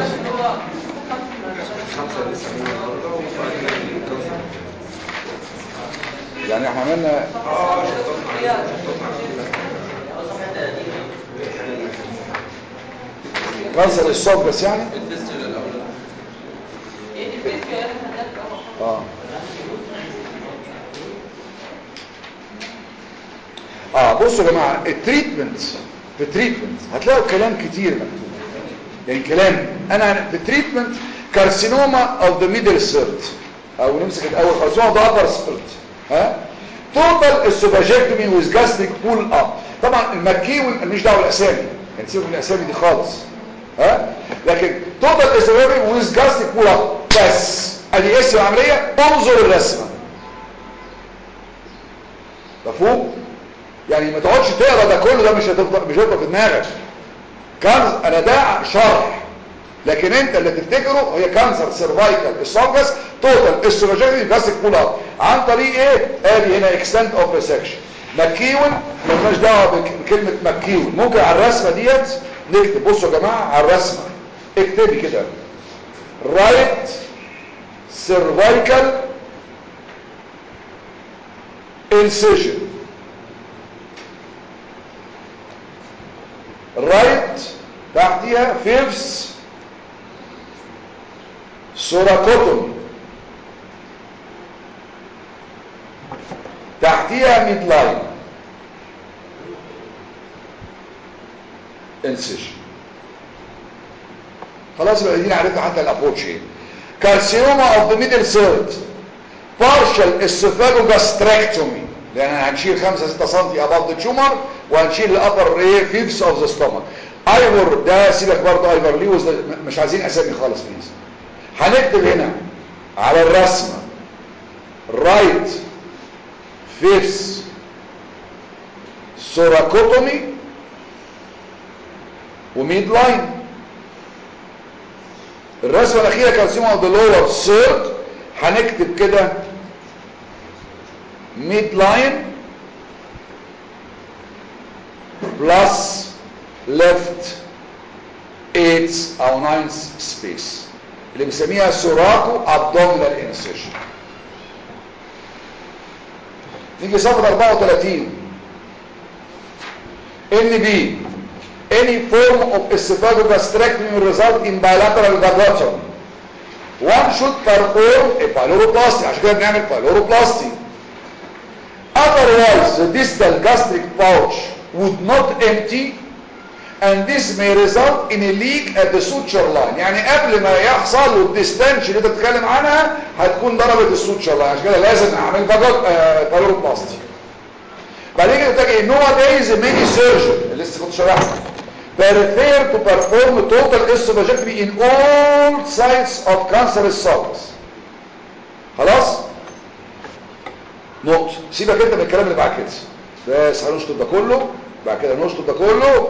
يعني احنا عملنا كانسر السوفجس يعني اه اه بصوا يا جماعه التريتمنت في التريتمنت هتلاقوا كلام كتير مكتوب يعني كلام انا في تريتمنت كارسينوما اوف ذا ميدل سيرت او نمسك الاول كارسينوما اوف ذا ابر سيرت ها توتال اسوفاجيكتومي ويز جاستريك بول اب طبعا المكيون مش دعوه بالاسامي يعني سيبك من الاسامي دي خالص ها لكن توتال اسوفاجيكتومي ويز جاستريك بول اب بس ادي اسم العمليه انظر الرسمه مفهوم يعني ما تقعدش تقرا ده كله ده مش هتفضل مش هيفضل في دماغك كان انا ده شرح لكن انت اللي تفتكره هي كانسر سيرفايكال اسوفجس توتال استروجيني جاستيك بول اب عن طريق ايه ادي هنا اكستنت اوف ريسكشن مكيون مالناش دعوه بكلمه مكيون ممكن على الرسمه ديت نكتب بصوا يا جماعه على الرسمه اكتبي كده رايت سيرفايكال incision right تحتها فيفس سوراكوتومي تحتها ميد لاين انسيشن خلاص يبقى دي عرفنا حتى الابروتش ايه كارسينوما اوف ذا ميدل سيرت partial esophagogastrectomy لان هنشيل 5 6 سم above the tumor وهنشيل الابر ايه فيبس اوف ذا stomach ايفور ده سيبك برضه ايفر ليوز ده مش عايزين اسامي خالص بليز هنكتب هنا على الرسمه رايت فيبس سوراكوتومي وميد لاين الرسمه الاخيره كالسيوم اوف ذا لور سيرد هنكتب كده mid line plus left eighth او ninth space اللي بنسميها سوراكو abdominal incision نيجي صفحة 34 ان بي any form of esophagogastrectomy will result in bilateral vagotomy one should perform a pyloroplasty عشان كده بنعمل pyloroplasty otherwise the distal gastric pouch would not empty and this may result in a leak at the suture line يعني قبل ما يحصل له الديستنش اللي انت بتتكلم عنها هتكون ضربت السوتشر لاين عشان كده لازم اعمل بالوروبلاستي بعدين كده تلاقي nowadays many surgeons اللي لسه كنت شرحها prefer to perform total esophageectomy in all sites of cancerous cells خلاص نقطة سيبك انت من الكلام اللي معاك كده بس هنشطب ده كله بعد كده نشطب ده كله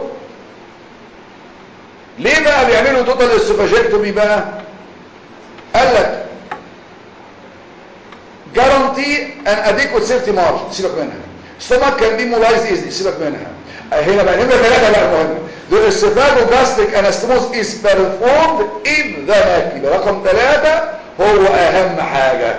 ليه بقى بيعملوا توتال اسوفاجيكتومي بقى قال لك جارانتي ان اديكوت سيفتي مارجن سيبك منها ستومك كان بي مولايز ايزلي سيبك منها هنا بقى نمره ثلاثه بقى المهم the esophagogastric anastomosis is performed in the neck يبقى رقم ثلاثة هو اهم حاجة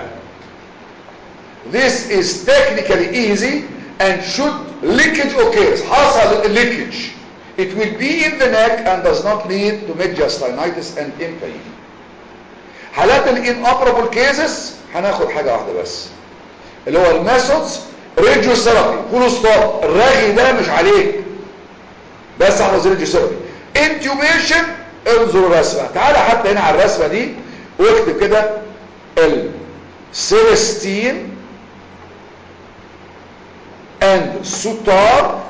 this is technically easy and should leakage occurs حصل leakage it will be in the neck and does not lead to mediastinitis and impain حالات الانوبرابل كيسز هناخد حاجة واحدة بس اللي هو الميثودز ريديو ثيرابي فول ستوب الرغي ده مش عليك بس على ريديو ثيرابي انتوبيشن انظروا الرسمه تعالى حتى هنا على الرسمه دي واكتب كده السيرستين and sutar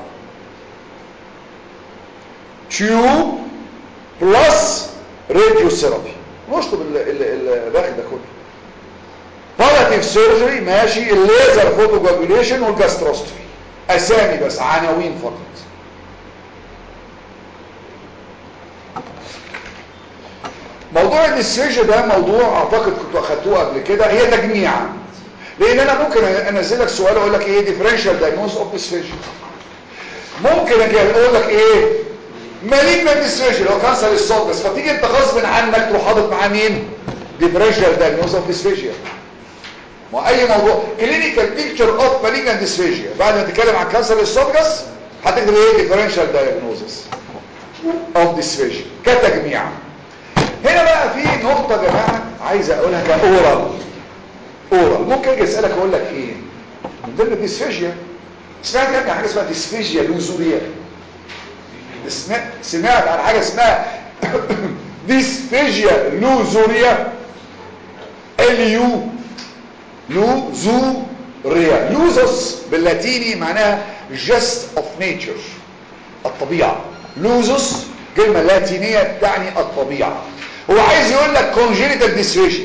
tube plus radiotherapy نشطب الرغي ده كله بالاتيف سيرجري ماشي الليزر فوتوجابيوليشن والجاستروستومي اسامي بس عناوين فقط موضوع الديسفيجيا ده موضوع اعتقد كنتوا اخدتوه قبل كده هي تجميعة لان انا ممكن انزل لك سؤال اقول لك ايه ديفرنشال دايجنوز اوف ديسفيجيا ممكن اجي اقول لك ايه مالجنت ديسفيجيا لو كانسر الصوت فتيجي انت غصب عنك تروح حاطط معاه مين ديفرنشال دايجنوز اوف ديسفيجيا ما اي موضوع كلينيكال بيكتشر اوف مالجنت ديسفيجيا بعد ما تتكلم عن كانسر الاسوفجس هتكتب ايه ديفرنشال دايجنوزس اوف ديسفيجيا كتجميع هنا بقى في نقطه يا جماعه عايز اقولها كاورال اورال ممكن اجي اسالك اقول لك ايه من ضمن الديسفيجيا سمعت عن حاجه اسمها ديسفيجيا لوزوريا سمعت عن حاجه اسمها ديسفيجيا لوزوريا اليو لوزوريا لوزوس باللاتيني معناها just of nature الطبيعة لوزوس كلمة لاتينية تعني الطبيعة هو عايز يقول لك congenital dysphagia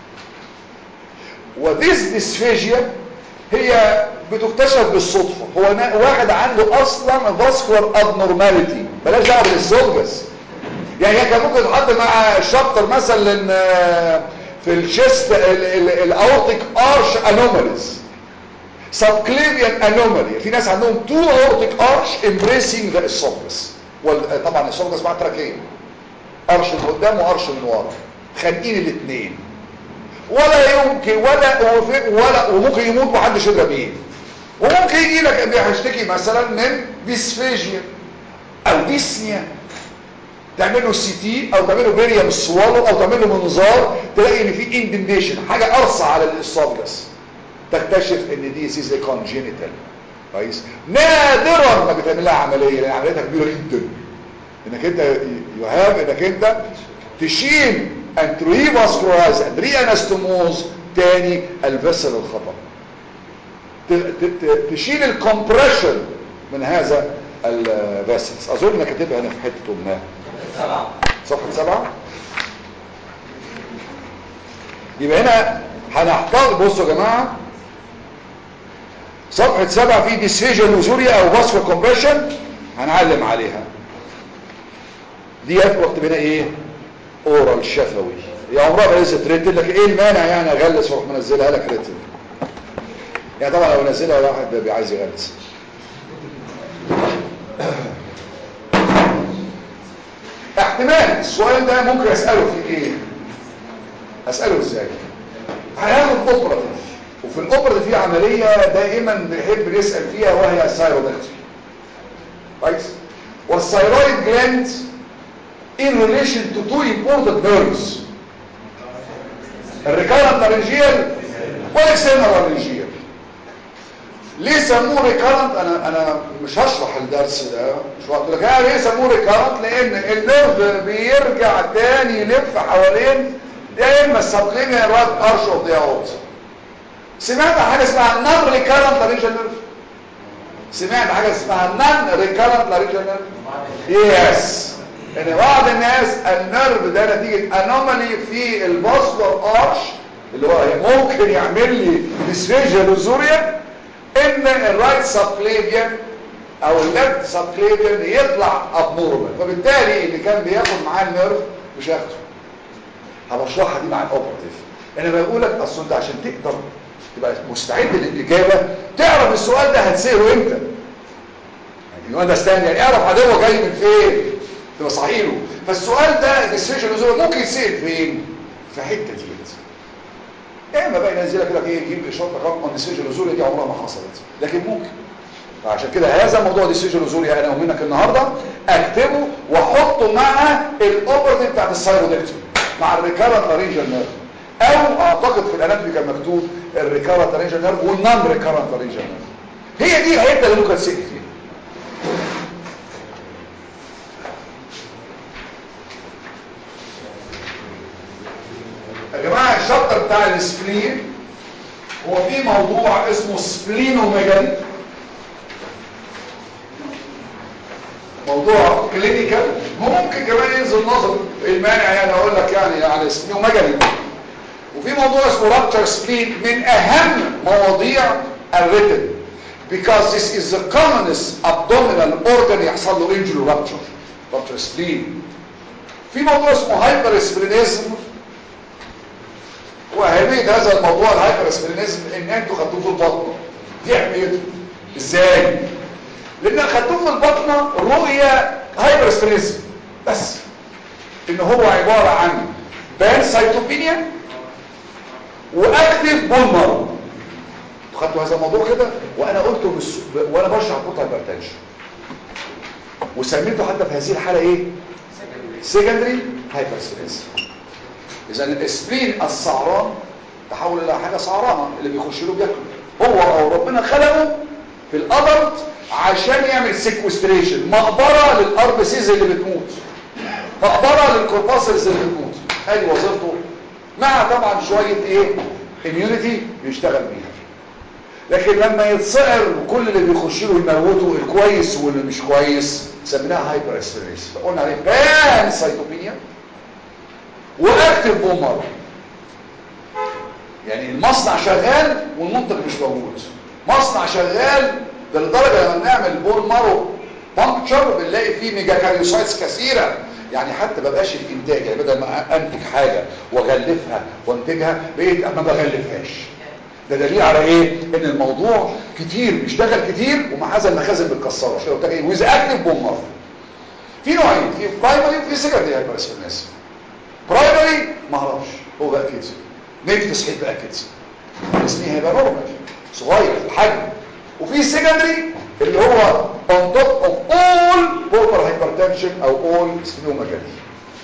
وذيس ديسفيجيا هي بتكتشف بالصدفة هو نا- واحد عنده اصلا vascular abnormality بلاش دعوه بالسولجس يعني هي كان ممكن تحط مع شابتر مثلا آه، في الشيست الاورتيك ارش انوماليز subclavian anomaly في ناس عندهم two aortic arch embracing the esophagus وال- طبعا الاسوفجس مع تراكيه قرش من قدام وقرش من ورا خانقين الاثنين ولا يمكن ولا وفي- ولا وممكن يموت محدش يدرى بيه وممكن يجي لك بيشتكي مثلا من ديسفيجيا او ديسنيا تعمل له سي تي او تعمل له بيريا بالسوالو او تعمل له منظار تلاقي ان في اندنديشن حاجه ارصع على الاسوفجس تكتشف ان دي سيز كونجينيتال كويس نادرا ما بتعمل لها عمليه لان عمليتها كبيره جدا انك انت يو هاف انك انت تشيل and revascularize and reanastomoze تاني الفيسل الخطأ ت- ت- ت- تشيل الكمبريشن من هذا الفيسلز اظن انك كاتبها هنا في حته ما صفحه سبعة يبقى هنا هنحتاج بصوا يا جماعه صفحه سبعة في ديسيجن وزوريا او فاسكو كومبريشن هنعلم عليها ديت واكتب هنا ايه اورال شفوي يا عمرها ما لسه ريتن لكن ايه المانع يعني اغلس واروح منزلها لك ريتن يعني طبعا لو نزلها واحد بيبقى عايز يغلس احتمال السؤال ده ممكن اساله في ايه اساله ازاي هياخد اوبراتيف وفي الاوبراتيف في عمليه دائما بيحب يسال فيها وهي الثايرويدكتومي كويس والثايرويد جلاند in relation to two important nerves الريكارنت لارنجيال والاكسترنال لارنجيال ليه سموه ريكارنت انا انا مش هشرح الدرس ده مش وقت لك يعني ليه سموه ريكارنت لان النيرف بيرجع تاني يلف حوالين يا اما السبليميا رايت ارش اوف ذا اورت سمعت عن حاجه اسمها نون ريكارنت لارنجيال نيرف سمعت حاجه اسمها نون ريكارنت لارنجيال نيرف يس ان بعض الناس النيرف ده نتيجه انومالي في الباسور ارش اللي هو ممكن يعمل لي ديسفيجيا لوزوريا ان الرايت سبكليفيان او الليفت سبكليفيان يطلع ابنورمال فبالتالي اللي كان بياخد معاه النيرف مش هياخده هبشرحها دي مع الاوبراتيف انا بقول لك اصل انت عشان تقدر تبقى مستعد للاجابه تعرف السؤال ده هتساله امتى يو اندرستاند يعني اعرف عدوه جاي من فين تبقى صحيله فالسؤال ده ديسفيشن نزول ممكن يتسال فين في حته ديت يا اما بقى ينزل لك كده ايه يجيب اشاره رقم ديسفيشن نزول دي عمرها ما حصلت لكن ممكن عشان كده هذا موضوع ديسيجن نزولي انا ومنك النهارده اكتبه واحطه مع الاوبرتيف بتاعت السايرودكتوم مع الريكارنت لارينجال نيرف او اعتقد في الاناتومي كان مكتوب الريكارنت لارينجال نيرف والنون ريكارنت لارينجال نيرف هي دي الحته اللي ممكن تسال فيها يا جماعه الشابتر بتاع السبلين هو في موضوع اسمه سبلينوميجالي موضوع كلينيكال ممكن كمان ينزل نظر المانع يعني اقول لك يعني على سبلينوميجالي وفي موضوع اسمه رابتر سبلين من اهم مواضيع الريتن because this is the commonest abdominal organ يحصل له injury rupture rupture spleen في موضوع اسمه هايبر سبلينيزم واهميه هذا الموضوع الهايبر سبلينيزم ان انتوا خدتوه في البطن دي اهميته ازاي لان خدتوه في البطنه رؤيه هايبر سبلينيزم بس ان هو عباره عن بان سايتوبينيا واكتف بولمر خدتوا هذا الموضوع كده وانا قلته بس... وانا بشرح بوت هايبرتنشن وسميته حتى في هذه الحاله ايه سيكندري هايبرسبلينيزم اذا الاسبرين الصعران تحول الى حاجه صعرانه اللي بيخش له بياكله هو او ربنا خلقه في الادلت عشان يعمل سيكوستريشن مقبره للارب سيز اللي بتموت مقبره للكورباسلز اللي بتموت ادي وظيفته مع طبعا شويه ايه اميونيتي بيشتغل بيها لكن لما يتصقر وكل اللي بيخش له يموته الكويس واللي مش كويس سميناها هايبر اسبريس فقلنا عليه بان سايتوبينيا واكتف بومر يعني المصنع شغال والمنتج مش موجود مصنع شغال ده لدرجه لما بنعمل بول مارو بانكتشر بنلاقي فيه ميجا كاريوسايتس كثيره يعني حتى ما بقاش الانتاج يعني بدل ما انتج حاجه واغلفها وانتجها بقيت ما بغلفهاش ده دليل على ايه ان الموضوع كتير بيشتغل كتير ومع هذا المخازن بتكسره عشان قلت ايه ويز اكتف بومر في نوعين في برايمري وفي سكندري هايبرسبنس برايمري ما اعرفش هو بقى كده نيجي تصحيح بقى كده اسمه هيبقى نورمال صغير في الحجم وفي سكندري اللي هو on top of all portal hypertension او all splenomegaly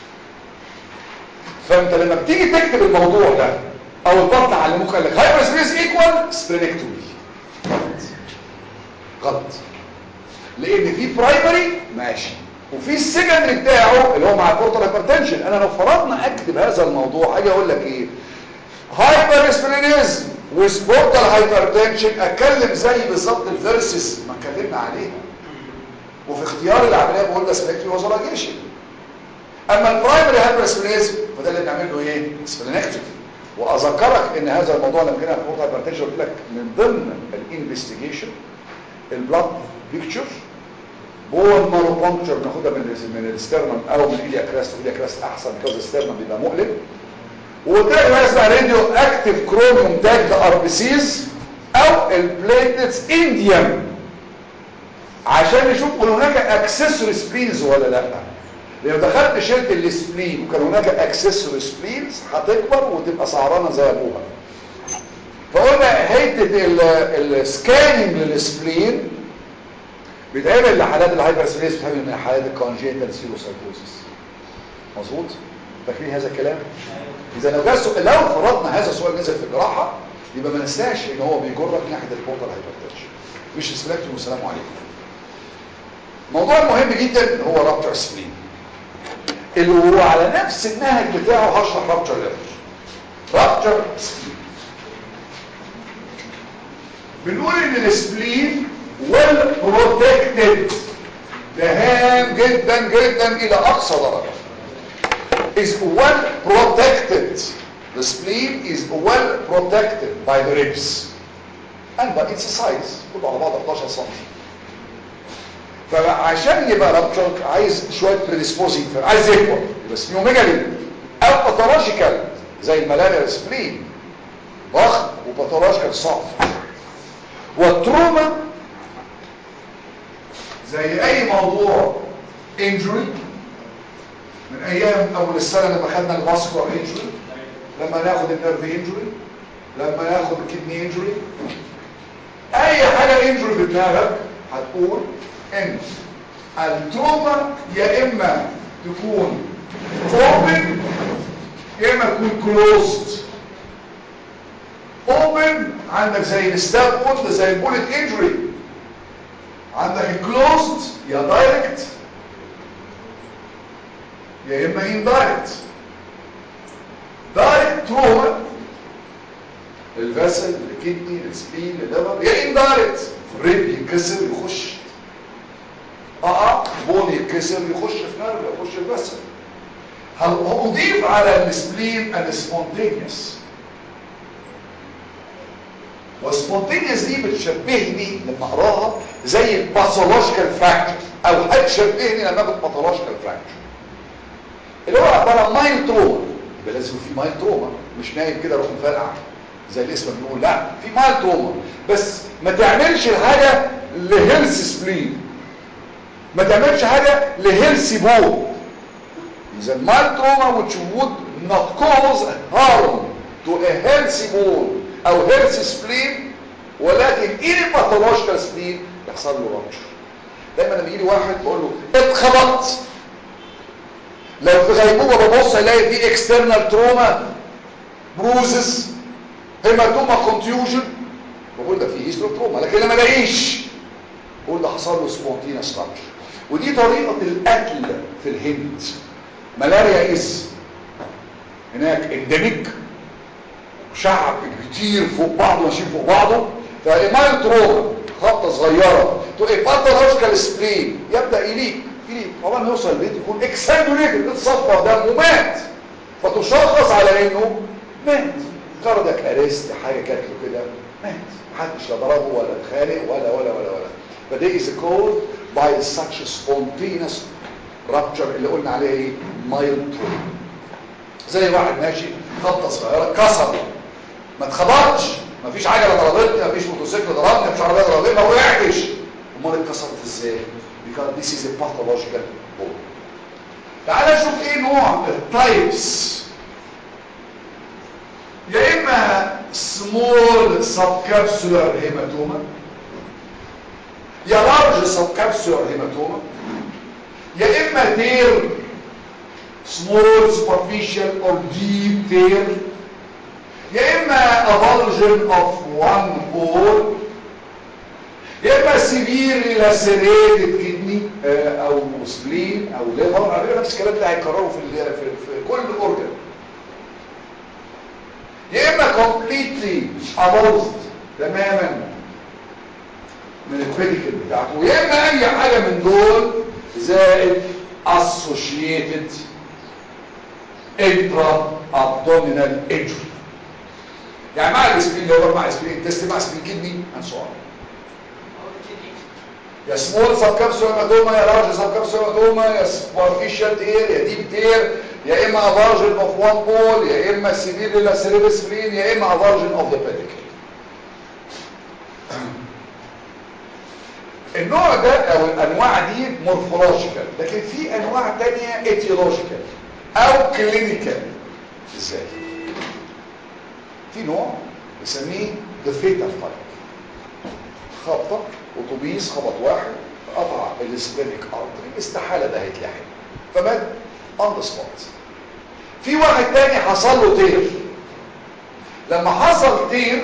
فانت لما بتيجي تكتب الموضوع ده او البطن علموك قال لك هايبرسبيس ايكوال سبلينكتومي غلط غلط لان في برايمري ماشي وفي السكندري بتاعه اللي هو مع البورتال هايبرتنشن انا لو فرضنا اكتب هذا الموضوع اجي اقول لك ايه هايبرسبلينيزم وسبورتال هايبرتنشن اتكلم زي بالظبط الفيرسز ما اتكلمنا عليها وفي اختيار العمليه بقول ده سبلينكتومي وزراجيشن اما البرايمري هايبرسبلينيزم فده اللي بنعمل له ايه سبلينكتومي واذكرك ان هذا الموضوع لما جينا في موضوع الهايبرتنشن قلت لك من ضمن الانفستيجيشن البلاد بيكتشر بول مارو بانكتشر بناخدها من من السترنم او من ايليا كراست ايليا كراست احسن بيكوز السترنم بيبقى مؤلم وتلاقي ما اسمها راديو اكتيف كروميوم تاج ار بي سيز او البليتلتس انديوم عشان نشوف هل هناك اكسسوري سبلينز ولا لا لو دخلت شلت السبلين وكان هناك اكسسوري سبلينز هتكبر وتبقى سعرانه زي ابوها فقلنا حته السكاننج للسبلين بيتعمل لحالات الهايبرسبليس بتعمل من حالات الكونجيتال سيروسايتوزيس مظبوط فاكرين هذا الكلام اذا لو جاء سؤال لو فرضنا هذا السؤال نزل في الجراحه يبقى ما ننساش ان هو بيجرك ناحيه البورتال هايبرتنشن مش سبلكتوم والسلام عليكم موضوع مهم جدا هو رابتر سبلين اللي هو على نفس النهج بتاعه هشرح رابتر ليفر رابتر سبلين بنقول ان السبلين well protected ده هام جدا جدا الى اقصى درجه is well protected the spleen is well protected by the ribs and by its size كله على بعض 11 سم فعشان يبقى رابتشر عايز شويه predisposing عايز يكبر يبقى سبليوميجالي او باثولوجيكال زي الملاريا سبلين ضخم وباثولوجيكال صعب والتروما زي اي موضوع انجري من ايام اول السنه لما خدنا الفاسكولار انجري لما ناخد النيرف انجري لما ناخد الكدني انجري اي حاجه انجري في دماغك هتقول ان التروما يا اما تكون اوبن يا اما تكون كلوزد اوبن عندك زي الستاب وولد زي البوليت انجري عندك الكلوزد يا دايركت يا اما اندايركت دايركت تروما الفاسل الكدني السبين الليفر يا اندايركت الريب يتكسر يخش اه بون يتكسر يخش في نرف يخش في الفاسل هنضيف على السبلين السبونتينيوس والسبونتينيوس دي بتشبهني لما اقراها زي الباثولوجيكال فراكشر او هتشبهني لما اخد باثولوجيكال فراكشر اللي هو عباره مايل تروما يبقى لازم في مايل تروما مش نايم كده روح مفرقع زي الاسم بنقول لا في مايل تروما بس ما تعملش الحاجه لهيلث سبلين ما تعملش حاجه لهيلث بول اذا مايل تروما which would not cause harm to a healthy bone او هيلث سبلين ولكن ايه باثولوجيكال سبلين يحصل له رابشر دايما لما يجي لي واحد بقول له اتخبطت لو في غيبوبه ببص الاقي في اكسترنال تروما بروزس هيماتوما كونتيوجن بقول ده في هيسترو تروما لكن لما الاقيش بقول ده حصل له سبونتينس رابشر ودي طريقه القتل في الهند ملاريا از هناك اندميك شعب كتير فوق بعضه ماشيين فوق بعضه فايمال تروما خبطه صغيره تو باثولوجيكال سبلين يبدا يليك يليك طبعا يوصل البيت يكون اكساندوليتد اتصفى دم ومات فتشخص على انه مات كاردك اريست حاجه جات له كده مات محدش لا ضربه ولا اتخانق ولا ولا ولا ولا فده is called by such spontaneous rupture اللي قلنا عليه ايه mild trauma زي واحد ماشي خبطه صغيره كسر ما اتخبطش ما فيش عجله ضربتني ما فيش موتوسيكل ضربني ما فيش عربيه ضربتني ما وقعتش امال اتكسرت ازاي because this is a pathological bone تعال نشوف ايه نوع التايبس يا اما small subcapsular hematoma يا large subcapsular hematoma يا اما tear small superficial or deep tear يا اما avulsion of one pole يا اما severely lacerated kidney آه، او spleen او liver على فكره نفس الكلام ده هيكرره في, ال- في, في كل organ يا اما completely avulsed تماما من البيديكل بتاعته يا اما اي حاجه من دول زائد associated intra abdominal injury يعني مع الاسبرين ليفر مع اسبرين تيست مع اسبرين كدني and so on يا سمول سبكابسول هيماتوما يا لارج سبكابسول هيماتوما يا سوبرفيشال تير يا ديب تير يا اما افارجن اوف وان بول يا اما سيفير لاسيريد سبرين يا اما افارجن اوف ذا بيديكل النوع ده او الانواع دي مورفولوجيكال لكن في انواع تانية اتيولوجيكال او كلينيكال ازاي في نوع بنسميه ذا فيتال تايب خبطه اتوبيس خبط واحد قطع الاسبلينيك ارتري استحاله ده هيتلحق فمات اون ذا سبوت في واحد تاني حصل له طير لما حصل طير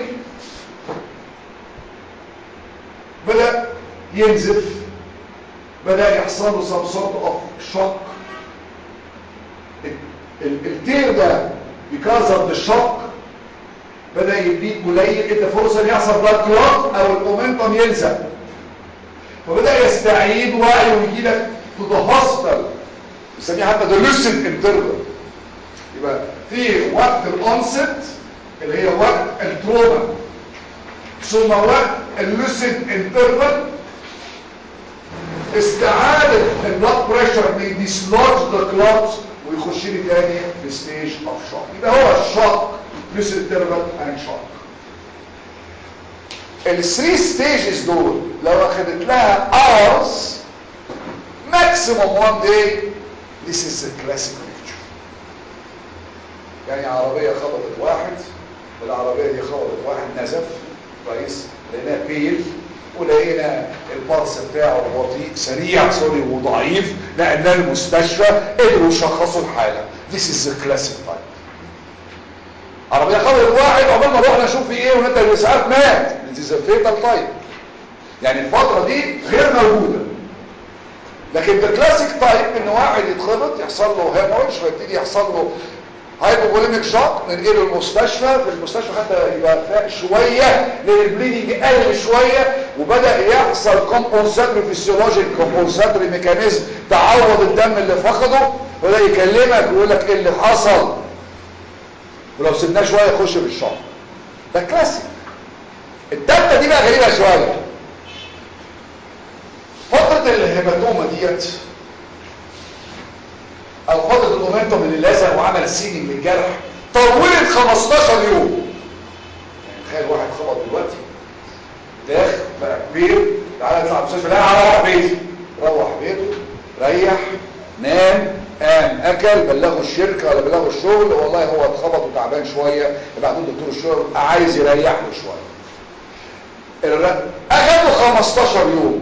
بدا ينزف بدا يحصل له some sort of shock التير ده because of the shock بدا يبيد قليل انت فرصه ان يحصل بلاد كلوت او الاومنتم يلزق فبدا يستعيد وعيه ويجي لك تو ذا هوسبيتال بنسميه حتى ذا لوسيد انترفال يبقى في وقت الانست اللي هي وقت التروما ثم وقت اللوسيد انترفال استعادة البلاد بريشر بيديسلوج ذا كلوت ويخش لي تاني في ستيج اوف شوك يبقى هو الشوك لوسيد انترفال اند شوك الثري ستيجز دول لو اخدت لها hours maximum one day this is the classic picture يعني عربية خبطت واحد العربية دي خبطت واحد نزف كويس لقيناه بيل ولقينا البلس بتاعه بطيء سريع سوري وضعيف نقلناه المستشفى قدروا يشخصوا الحالة this is the classic type عربية خبطت واحد عقبال ما رحنا نشوف فيه ايه وندى الاسعاف مات this is a fatal type يعني الفترة دي غير موجودة لكن ده كلاسيك تايب ان واحد يتخبط يحصل له هيموريدج فيبتدي يحصل له هايبوفوليميك شوك ننقله المستشفى في المستشفى حتى يبقى فاق شويه لان البليدنج قل شويه وبدا يحصل كومبونساتري فيسيولوجيك كومبونساتري ميكانيزم تعوض الدم اللي فقده وبدا يكلمك ويقول لك ايه اللي حصل ولو سيبناه شويه يخش في الشوك ده كلاسيك التالتة دي بقى غريبه شويه فترة الهيماتوما ديت او فترة المومنتوم اللي لازق وعمل سيننج للجرح طولت 15 يوم يعني تخيل واحد خبط دلوقتي داخل بقى كبير تعالى اطلع المستشفى لا على روح بيته روح بيته ريح نام قام اكل بلغوا الشركه ولا بلغوا الشغل والله هو اتخبط وتعبان شويه يبعتوا دكتور الشغل عايز يريح له شويه اخد له 15 يوم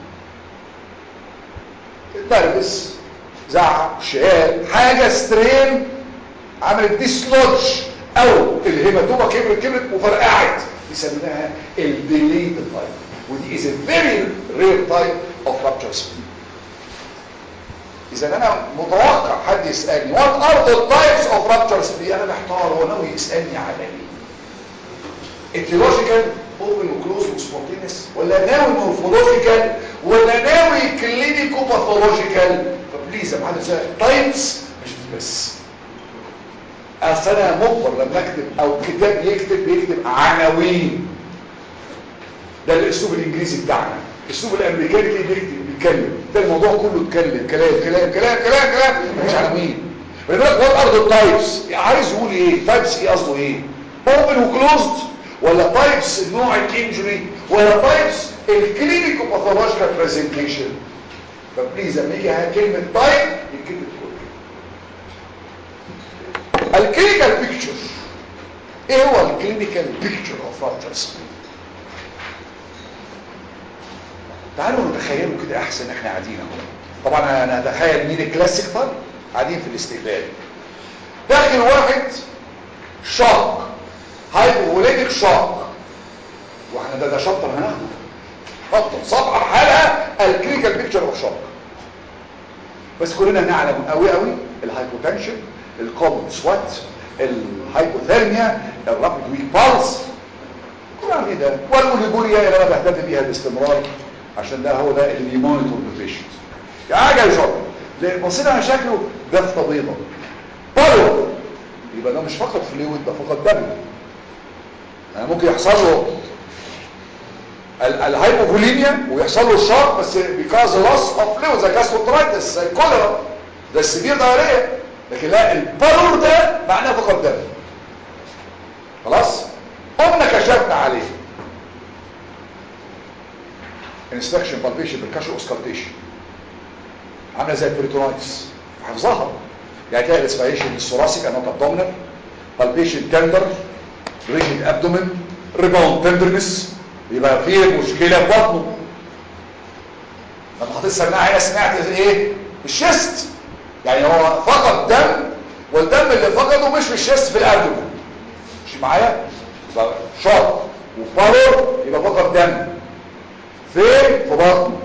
تربس زعق شقاق حاجة سترين عملت ديسلوج او الهيماتوما كبرت كبرت وفرقعت يسميناها الديليد تايب ودي is a very rare type of rupture spleen اذا انا متوقع حد يسالني what are the types of rupture spleen انا محتار هو ناوي يسالني على ايه etiological open وكلوز وسبونتينس ولا ناوي مورفولوجيكال ولا ناوي كلينيكو باثولوجيكال فبليز يا محمد تايبس مش بس اصل انا مجبر لما اكتب او كتاب يكتب بيكتب عناوين ده الاسلوب الانجليزي بتاعنا الاسلوب الامريكاني اللي بيكتب بيتكلم ده الموضوع كله اتكلم كلام كلام كلام كلام كلام مفيش عناوين بالك وات ار ذا تايبس عايز يقول ايه تايبس ايه قصده ايه اوبن وكلوزد ولا تايبس نوع الانجري ولا تايبس الكلينيكو باثولوجيكال برزنتيشن فبليز لما يجي كلمه تايب يتكتب كله الكلينيكال بيكتشر ايه هو الكلينيكال بيكتشر اوف رابتشر سبين تعالوا نتخيلوا كده احسن احنا قاعدين اهو طبعا انا اتخيل مين الكلاسيك طالب قاعدين في الاستقبال داخل واحد شاق هايبوفوليتيك شاق واحنا ده ده شابتر هناخده شابتر صفحه بحالها الكلينيكال بيكتشر اوف شاق بس كلنا نعلم قوي قوي الهايبوتنشن الكومن سوات الهايبوثيرميا الرابيد ويك بالس كل عارفين ده والموليبوريا اللي انا بهتم بيها باستمرار عشان ده هو ده اللي بيمونيتور البيشنت حاجه يا شاطر بصينا على شكله دفه بيضاء بالو يبقى ده مش فقط فلويد ده فقط دم يعني ممكن يحصل له الهايبوفوليميا ويحصل له الشوك بس بيكاز لوس اوف فلويد زي جاستروترايتس زي الكوليرا ده السبير دايريه لكن لا البالور ده معناه فقط دم خلاص قمنا كشفنا عليه انستكشن بالبيشن بالكاشو اوسكالتيشن عامله زي البريتونايتس حافظاها يعني تلاقي الاسبيريشن الثوراسيك انوت ابدومينال بالبيشن تندر ريجيد ابدومين ريباوند تندرنس يبقى فيه مشكله في بطنه لما حطيت سماعه هنا سمعت ايه الشست يعني هو فقد دم والدم اللي فقده مش في الشست في الابدومين مش معايا يبقى شوك وبالور يبقى فقد دم فين في بطنه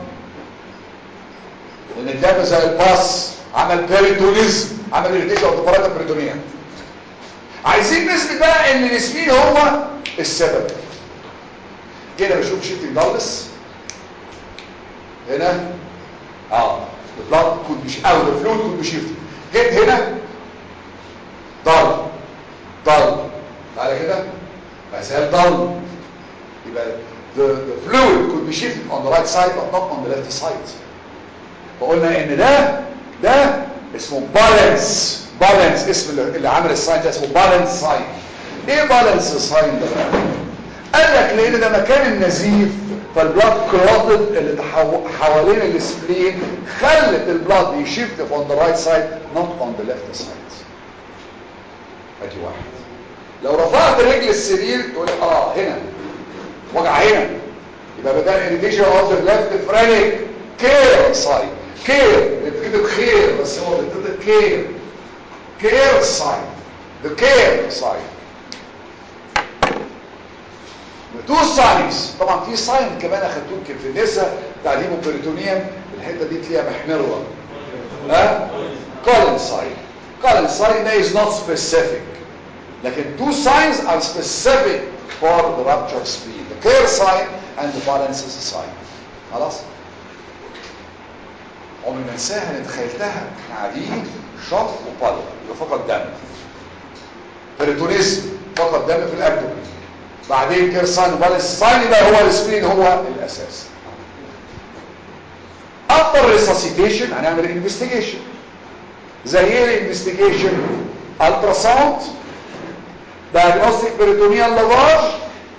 لان الدم زي الباس عمل بيريتونيزم عمل اريتيشن اوف ذا بريتونيا عايزين نثبت بقى ان الاسمين هو السبب كده بشوف شيفتنج دالس هنا اه البلاد كود مش او الفلويد كود مش شيفت جيت هنا ضل ضل تعالى كده مسال ضل يبقى the, the fluid could be shifted on the right side but not on the left side فقلنا ان ده ده اسمه بالانس بالانس اسم اللي عامل الساين ده اسمه بالانس ساين ايه بالانس ساين ده قال لك لان ده مكان النزيف فالبلاد كلوتد اللي تحو... حوالين السبلين خلت البلاد يشيفت on the right side not on the left side ادي واحد لو رفعت رجل السرير تقول اه هنا وجع هنا يبقى بدل irritation of the left phrenic care side كير بتكتب خير بس هو بتكتب كير كير ساين the care side تو ساينز طبعا في ساين كمان اخدتوه يمكن في النساء تعليم البريتونيوم الحته دي تلاقيها محمره ها كولن ساين كولن ساين ده is not specific لكن two signs are specific for the rupture speed the care sign and the balance sign خلاص عمري ما انساها انا تخيلتها احنا قاعدين شط وبالو يبقى فقط دم بريتونيزم فقط دم في الابدومين بعدين كيرسان وبالانس ساين ده هو السبين هو الاساس افتر ريساسيتيشن هنعمل انفستيجيشن زي ايه الانفستيجيشن الترا ساوند دايجنوستيك بريتونيال لافاج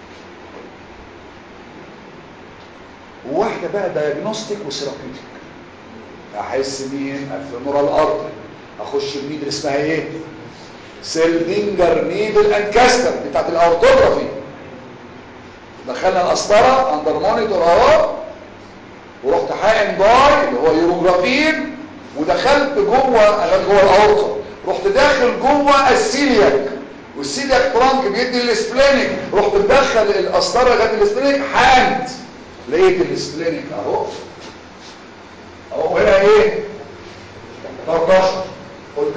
وواحده بقى دايجنوستيك وثيرابيوتيك احس مين الفيمورال ارض اخش بنيدل اسمها ايه سيلدينجر نيدل اند كاستر بتاعت الاورتوجرافي دخلنا القسطره اندر مونيتور اهو ورحت حاقن باي اللي هو يوروجرافين ودخلت جوه انا جوه الاورطه رحت داخل جوه السيلياك والسيلياك ترانك بيدي الاسبلينيك رحت مدخل القسطره لغايه الاسبلينيك حقنت لقيت الاسبلينيك اهو اهو هنا ايه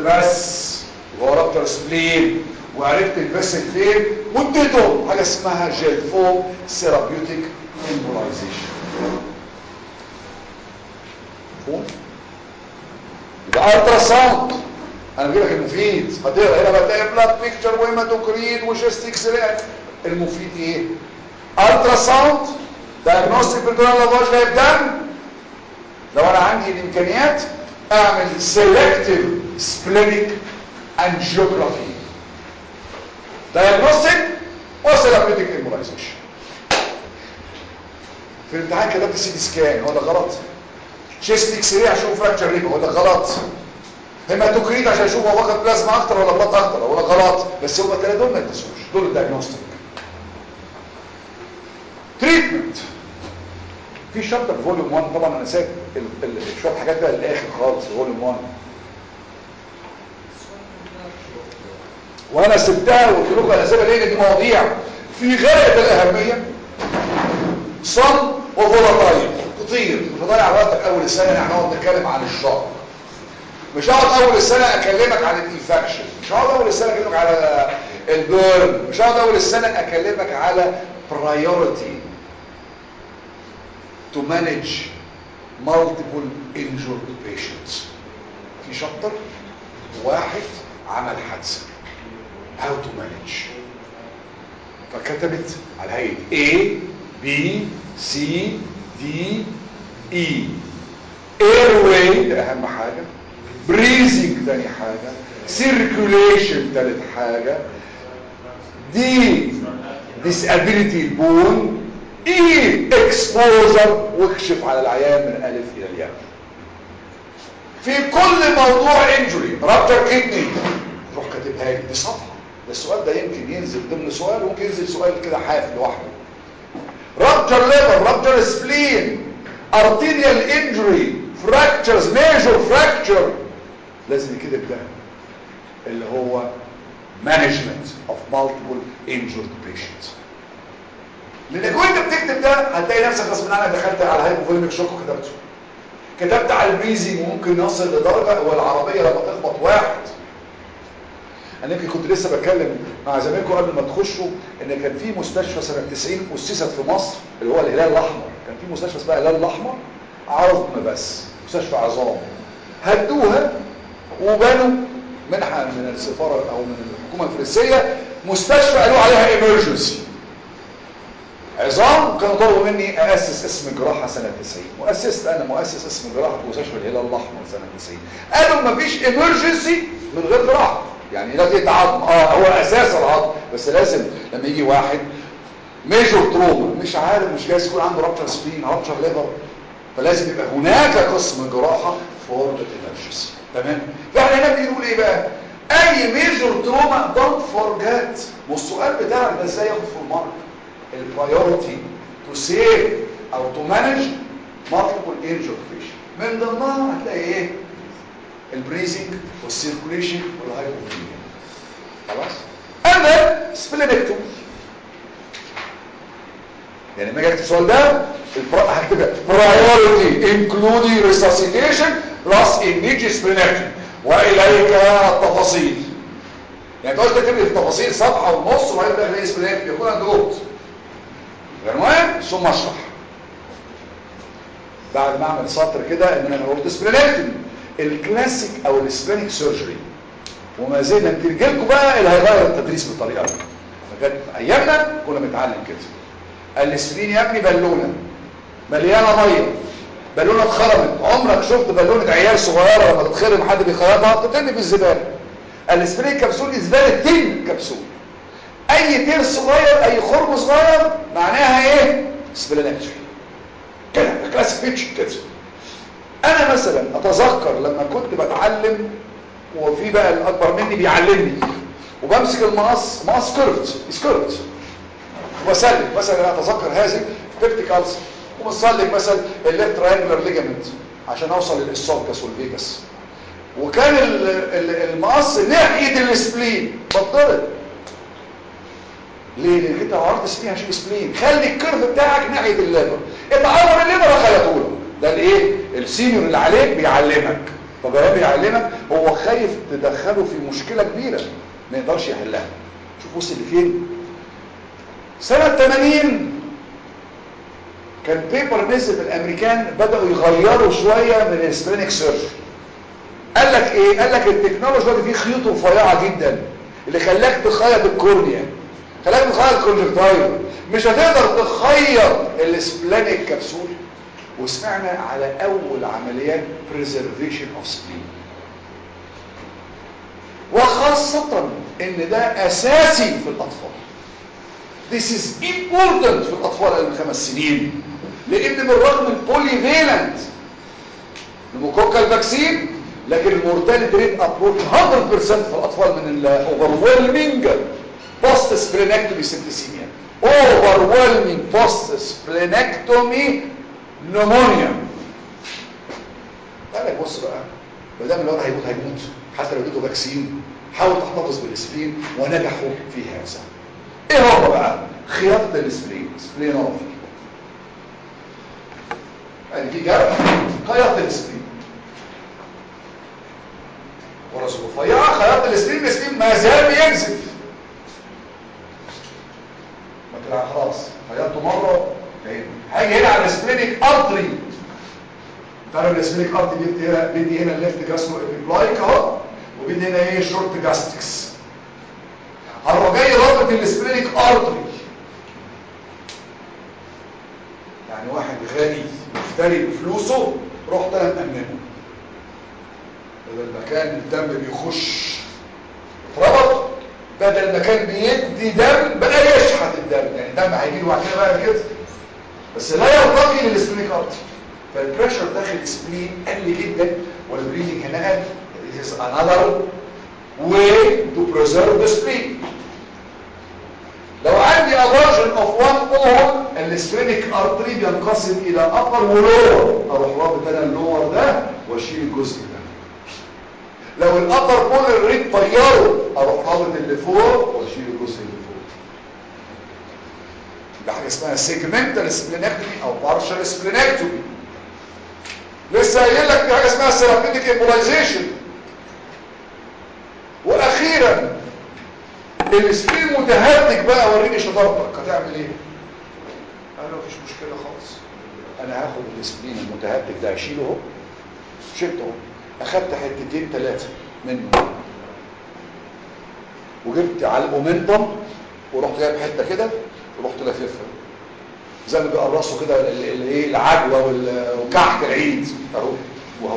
بس يبقى هو رابتر سبلين وعرفت الفيسل فين واديته حاجه اسمها جيل فوم ثيرابيوتيك امبولايزيشن مفهوم يبقى الترا ساوند انا بجيب لك المفيد هتقرا هنا بقى تلاقي بلاد بيكتشر وهيماتوكريت وشيست اكس راي المفيد ايه الترا ساوند دايجنوستيك بيرتونال لافاج جايب دم لو انا عندي الامكانيات اعمل سيلكتيف سبلينيك انجيوجرافي دايجنوستيك وثيرابيوتيك امبولايزيشن في الامتحان كتبت سي دي سكان هو ده غلط شيست اكس راي عشان فراكشر ريبا هو ده غلط هيماتوكريت عشان اشوف هو واخد بلازما اكتر ولا بلاد اكتر ولا غلط بس هم الثلاثه دول ما يتنسوش دول الدايجنوستيك تريتمنت في شابتر في فوليوم 1 طبعا انا سايب ال- ال- شويه حاجات بقى للاخر خالص في فوليوم 1 وانا سبتها وقلت لكم انا سايبها ليه دي مواضيع في غايه الاهميه صن وفولاتايل كتير مش هضيع وقتك اول السنه احنا هنقعد نتكلم عن الشر مش هقعد اول السنه اكلمك عن الانفكشن مش هقعد اول السنه اكلمك على البيرن مش هقعد اول السنه اكلمك على priority to manage multiple injured patients في شابتر واحد عمل حادثه how to manage فكتبت على هيئه A B C D E airway ده اهم حاجه breathing تاني حاجه circulation تالت حاجه دي disability البون ايه exposure واكشف على العيان من الالف الى الياء في كل موضوع injury rupture kidney روح كاتبها لي دي صفحه ده السؤال ده يمكن ينزل ضمن سؤال وممكن ينزل سؤال كده حاف لوحده rupture liver rupture spleen arterial injury fractures major fracture لازم يكتب ده اللي هو management of multiple injured patients لانك وانت بتكتب ده هتلاقي نفسك غصب عنك دخلت على هايبوفوليميك شوك وكتبته كتبت على البريزي ممكن يصل لدرجه هو العربيه لما تخبط واحد انا يمكن كنت لسه بتكلم مع زمايلكم قبل ما تخشوا ان كان في مستشفى سنه 90 اسست في مصر اللي هو الهلال الاحمر كان في مستشفى اسمها الهلال الاحمر عظم بس مستشفى عظام هدوها وبنوا منحه من السفاره او من الحكومه الفرنسيه مستشفى قالوا عليها ايمرجنسي عظام كانوا طلبوا مني اسس اسم جراحه سنه 90 مؤسست انا مؤسس اسم جراحه مستشفى الهلال الاحمر سنه 90 قالوا مفيش ايمرجنسي من غير جراحه يعني لا دي عظم اه هو اساس العظم بس لازم لما يجي واحد ميجور تروما مش عارف مش جايز يكون عنده رابتشر سبين رابتشر ليفر فلازم يبقى هناك قسم جراحه فور ايمرجنسي تمام فاحنا هنا بنقول ايه بقى اي ميجور تروما دونت فورجيت والسؤال بتاعك ده ازاي ياخد في المارك البرايورتي تو سيف او تو مانج مالتيبل انجر بيشن من ضمنها هتلاقي ايه البريزنج والسيركوليشن والهايبوفيليا خلاص انا سبلينكتوم يعني لما اجي اكتب السؤال ده هكتب برايورتي انكلودي ريساسيتيشن بلس ايميجي سبلينكتوم واليك التفاصيل يعني تقول تكتب لي في تفاصيل صفحه ونص وبعدين تلاقي ايه سبلينكتوم يكون عند جهد عنوان ثم اشرح بعد ما اعمل سطر كده ان انا قلت سبلينكتومي الكلاسيك او الاسبانيك سيرجري وما زلنا يمكن لكم بقى اللي هيغير التدريس بالطريقه دي فكانت ايامنا كنا بنتعلم كده الاسبرين يا ابني بالونه مليانه ميه بالونه اتخرمت عمرك شفت بالونه عيال صغيره لما تتخرم حد بيخيطها تترمي في الزباله الاسبرين كبسول زباله تين كبسول اي تير صغير اي خرم صغير معناها ايه سبلينكتري كده كلاسيك بيتش كده انا مثلا اتذكر لما كنت بتعلم وفي بقى الاكبر مني بيعلمني وبمسك المقص مقص كيرفت سكيرت وبسلك مثلا انا اتذكر هذه بيرتيكالز وبسلك مثلا الليفت تراينجلر ليجامنت عشان اوصل للاسوفكس والفيجاس وكان المقص ناحيه السبلين بتضرب ليه؟ لان انت لو عرفت سبلين هشيل سبلين خلي الكيرف بتاعك ناحيه الليفر اتعور الليفر خيطوله ده الايه؟ السينيور اللي عليك بيعلمك فجرام يعلمك هو خايف تدخله في مشكلة كبيرة ما يقدرش يحلها شوف وصل لفين سنة 80 كان بيبر نزل في الامريكان بدأوا يغيروا شوية من السبرينك سيرجري قال لك ايه قال لك التكنولوجيا دلوقتي فيه خيوط رفيعة جدا اللي خلاك تخيط الكورنيا خلاك تخيط الكونجكتايف مش هتقدر تخيط السبلانيك كبسول وسمعنا على اول عمليات preservation of spleen وخاصة ان ده اساسي في الاطفال This is important في الاطفال اللي من خمس سنين لان بالرغم البوليفيلنت الموكوكال فاكسين لكن المورتاليتي ريت ابروتش 100% في الاطفال من الاوفرويلمينج بوست سبلينكتومي سيبتسيميا اوفرويلمينج بوست سبلينكتومي نمونيا تعالى بص بقى ما دام الواد هيموت هيموت حتى لو اديته فاكسين حاول تحتفظ بالاسبرين ونجحوا في هذا ايه هو بقى خياطه الاسبرين سبلينوفي يعني في جرح خياطه الاسبرين ورسول رفيعه خياطه الاسبرين الاسبرين ما زال بينزف ما تلعب خلاص خياطته مره فين هاجي هنا على الاسبرينيك ارتري تعرف الاسبرينيك ارتري بيدي هنا بيدي هنا الليفت جاسترو ابيبلايك اهو وبيدي هنا ايه شورت جاستكس هروح جاي رابط الاسبرينيك ارتري يعني واحد غني مفتري بفلوسه رحت انا مأمنه بدل ما كان الدم بيخش اتربط بدل ما كان بيدي دم بقى يشحت الدم يعني الدم هيجي له بعد كده بقى كده بس لا يرتقي للسبلينيك ارتري فالبريشر داخل السبلين قل جدا والبريدنج هنا قل It is another way to preserve the spleen لو عندي a version of one bone السبلينيك ارتري بينقسم الى upper ولور اروح رابط انا اللور ده واشيل الجزء ده لو الابر بول الريد طياره اروح رابط اللي فوق واشيل الجزء اللي فوق ده حاجه اسمها سيجمنتال سبلينكتومي او بارشال سبلينكتومي لسه قايل لك في حاجه اسمها سيرابيوتيك امبولايزيشن واخيرا السبلين متهتك بقى وريني شطارتك هتعمل ايه قال له مفيش مشكله خالص انا هاخد السبلين المتهتك ده اشيله اهو شلته اهو اخدت حتتين ثلاثه منه وجبت على الاومنتم ورحت جايب حته كده ورحت لاففها زي ما بيقرصوا كده الايه العجوه وكحك العيد اهو واهو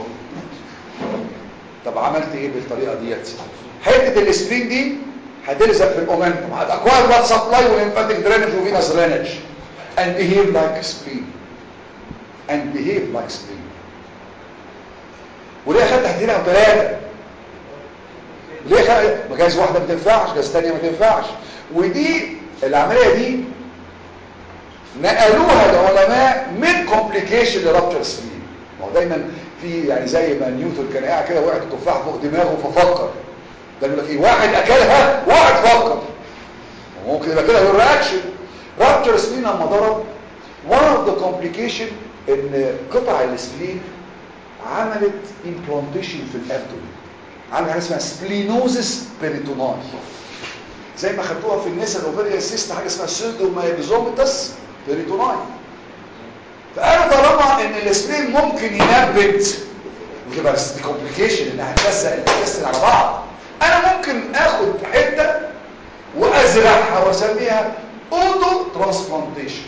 طب عملت ايه بالطريقه ديت حته الاسبرين دي هتلزق في الاومنتم هتاكوار بلاد سبلاي والليمفاتيك درينج وفينس درينج and behave like spleen and behave like spleen وليه اخدت حتتين او ثلاثه ليه خلق مجاز واحده ما تنفعش جاز ثانيه ما تنفعش ودي العمليه دي نقلوها العلماء من كومبليكيشن لرابتشر سبلين ما هو دايما في يعني زي ما نيوتن كان قاعد كده وقعت التفاح فوق دماغه ففكر ده يقول لك ايه واحد اكلها واحد فكر ممكن يبقى كده له رياكشن رابتشر سبلين لما ضرب one of the complication ان قطع السبلين عملت امبلانتيشن في الابدومين عمل حاجه اسمها سبلينوزس بيريتوناي زي ما خدتوها في النساء الاوفيريا سيست حاجه اسمها سيلدومايبزوميتس بيريتوناي فقالوا طالما ان السبلين ممكن ينبت وتبقى دي كومبليكيشن انها تلزق الانتستين على بعض انا ممكن اخد حته وازرعها واسميها اوتو ترانسبلانتيشن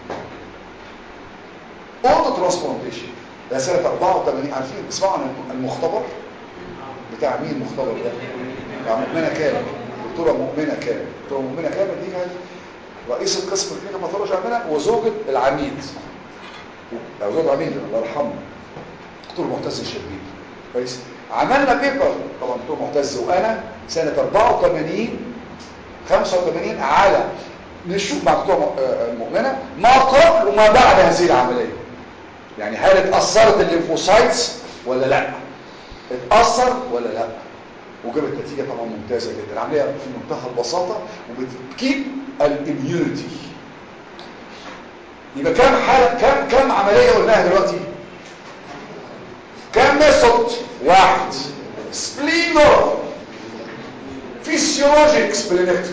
اوتو ترانسبلانتيشن ده سنه 84 عارفين تسمعوا عن المختبر بتاع مين المختبر ده بتاع مؤمنه كامل دكتوره مؤمنه كامل دكتوره مؤمنه كامل دي كانت رئيس القسم الكلينيكال باثولوجي عندنا وزوجة العميد او زوجة العميد الله يرحمه دكتور معتز الشربيني كويس عملنا بيبر طبعا دكتور معتز وانا سنه 84 85 على نشوف مع دكتور مؤمنه ما قبل وما بعد هذه العمليه يعني هل اتاثرت الليمفوسايتس ولا لا اتاثر ولا لا وجابت نتيجه طبعا ممتازه جدا العمليه في منتهى البساطه وبتكيب الاميونيتي يبقى كام حاله كام كام عمليه قلناها دلوقتي كام كام ميثود واحد سبلينر فيسيولوجيك سبلينكتومي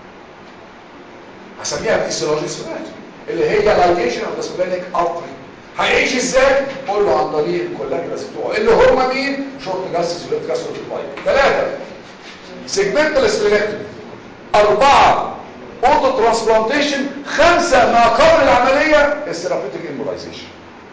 هسميها فيسيولوجيك سبلينكتومي اللي هي لايجيشن اوف ذا سبلينيك ارتري هيعيش ازاي قول له عن طريق الكولاجراس بتوعه اللي هم مين شورت جاستس وليفت جاستس بايب ثلاثه سيجمنتال سبلينكتومي اربعه اوتو ترانسبلانتيشن خمسه ما قبل العمليه الثيرابيوتيك امبولايزيشن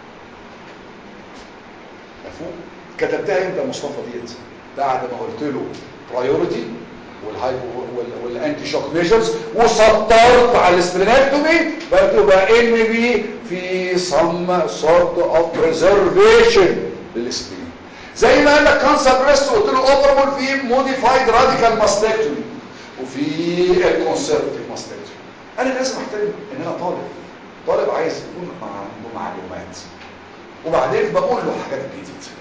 مفهوم كتبتها انت مصطفى ديت بعد ما قلت له برايورتي والهايبو والانتي شوك ميجرز وسطرت على السبلينكتومي قلت له بقى ان بي في سم سورت اوف بريزرفيشن للسبلين زي ما قال لك كانسر بريست قلت له اوبربل في موديفايد راديكال ماستكتومي وفي الكونسرفتيف ماستكتومي انا لازم احترم ان انا طالب طالب عايز يكون عنده معلومات وبعدين بقول له حاجات جديده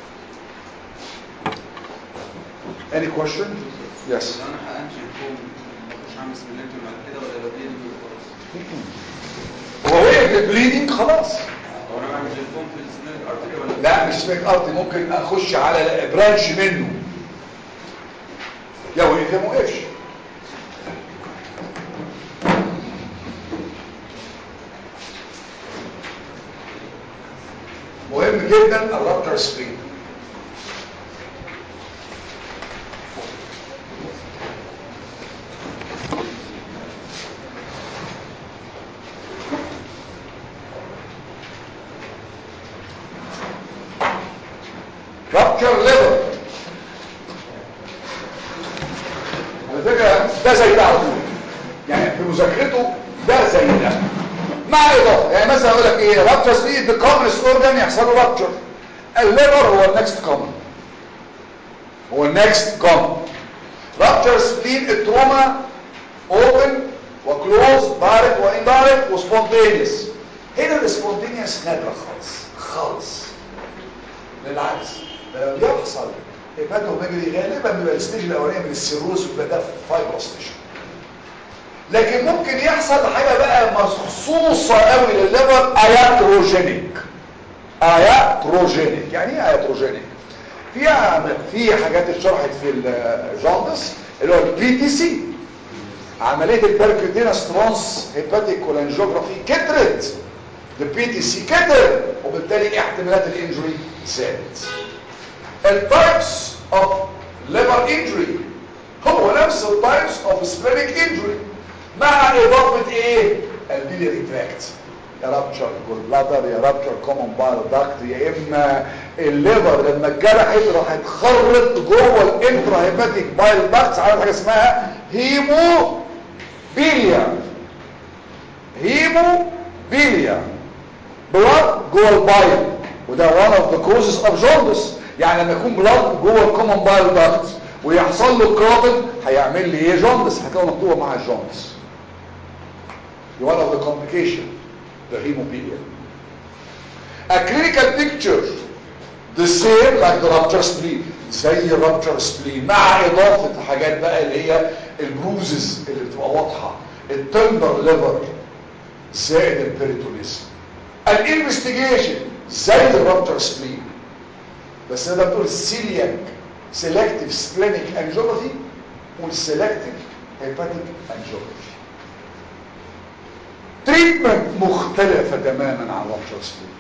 any question yes لو انا حقنت الفوم مش هعمل سبلنكتومي بعد كده ولا لو بيدي خلاص هو وقف البليدنج خلاص هو انا بعمل الفوم في السبلنك ارتري ولا لا مش سبيك ارتي ممكن اخش على برانش منه يا وقف يا ما وقفش مهم جدا الرابتر سبرينج rupture liver على فكرة ده زي ده على طول يعني في مذاكرته ده زي ده مع اضافه يعني مثلا اقول لك ايه rupture سبيد the commonest organ يحصل له rupture الليفر هو النكست كومن هو النكست كومن rupture سبلين التروما open وكلوز دايركت واندايركت وسبونتينيوس هنا السبونتينيوس نادرة خالص خالص بالعكس ده لما بيحصل هيباتوميجري غالبا بيبقى الستيج الاولاني من السيروز ويبقى ده فايبروس تيشو لكن ممكن يحصل حاجه بقى مخصوصه قوي للليفر اياتروجينيك اياتروجينيك يعني ايه اياتروجينيك في في حاجات اتشرحت في الجاندس اللي هو البي تي سي عمليه البركوتينس ترانس هيباتيك كولانجيوجرافي كترت البي تي سي كتر وبالتالي احتمالات الانجري زادت التايبس اوف ليفر انجري هو نفس التايبس اوف سبلينيك انجري مع اضافه ايه البيليري تراكت يا رابتشر جول بلادر يا رابتشر كومن بايل داكت يا اما الليفر لما اتجرحت راح اتخرط جوه الانترا هيباتيك بايل داكتس على حاجه اسمها هيمو بيليا هيمو بيليا بلاد جوه البايل وده one of the causes of jaundice يعني لما يكون بلاد جوه الكومن بايل داكت ويحصل له كلوتنج هيعمل لي ايه جوندس هتلاقي مكتوبه مع الجوندس one of the complication the hemophilia a clinical picture the same like the rupture spleen زي الرابتشر spleen مع اضافه حاجات بقى اللي هي البروزز اللي بتبقى واضحه التندر ليفر زائد البيريتونيزم الانفستيجيشن زي الرابتر سبلين بس ده بتقول سيلياك سيلكتيف سبلينيك انجيوباثي والسيلكتيف هيباتيك انجيوباثي تريتمنت مختلفة تماما عن الرابتر سبلين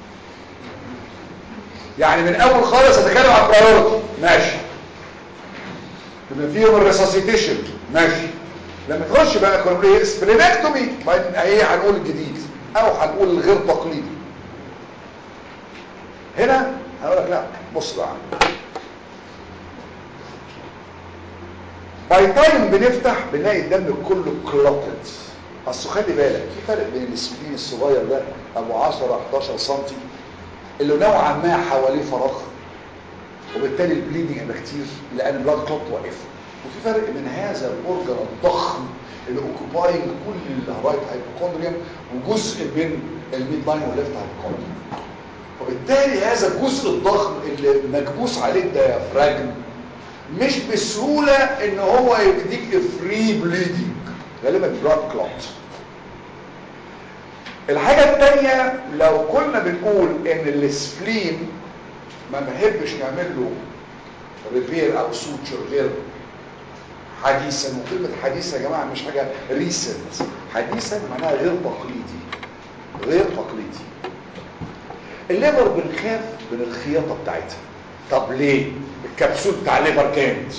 يعني من اول خالص اتكلم عن برايورتي ماشي بما فيهم الريساسيتيشن ماشي لما تخش بقى كولومبري سبلينكتومي بعدين ايه هنقول الجديد او هنقول الغير تقليدي هنا هقول لك لا بص بقى باي تايم بنفتح بنلاقي الدم كله كلوتد اصل خلي بالك في فرق بين السبلين الصغير ده ابو 10 11 سم اللي نوعا ما حواليه فراغ وبالتالي البليدنج هيبقى كتير لان البلاد كلوت واقف وفي فرق بين هذا الاورجن الضخم اللي اوكوباينج كل الرايت هايبوكوندريوم وجزء من الميد لاين والليفت هايبوكوندريوم وبالتالي هذا الجزء الضخم اللي مكبوس عليه الديافراجم مش بسهولة ان هو يديك فري بليدنج غالبا بلاد كلوت الحاجة التانية لو كنا بنقول ان السبلين ما بنحبش نعمل له ريبير او سوتشر غير حديثا وكلمة حديثا يا جماعة مش حاجة ريسنت حديثا معناها غير تقليدي غير تقليدي الليفر بنخاف من الخياطة بتاعتها طب ليه الكبسول بتاع الليفر جامد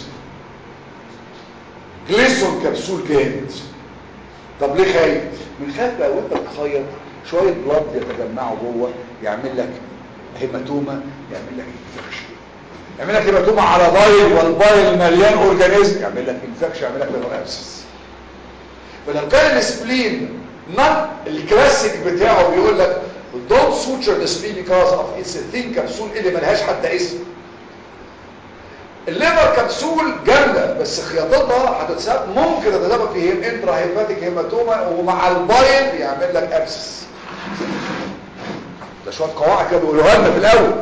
جليسون كبسول جامد طب ليه خايف بنخاف بقى وانت بتخيط شوية بلاد يتجمعوا جوه يعمل لك هيماتوما يعمل لك انفكشن يعمل لك هيماتوما على بايل والبايل مليان اورجانيزم يعمل لك انفكشن يعمل لك ليفر ابسس فلو كان السبلين نوت الكلاسيك بتاعه بيقول لك don't suture the spleen because of its thin capsule اللي ملهاش حتى اسم الليفر كبسول جامدة بس خياطتها هتتساب ممكن تتسبب في هيم انترا هيباتيك هيماتوما ومع البايل يعمل لك ابسس ده شويه قواعد كده بيقولوها لنا في الاول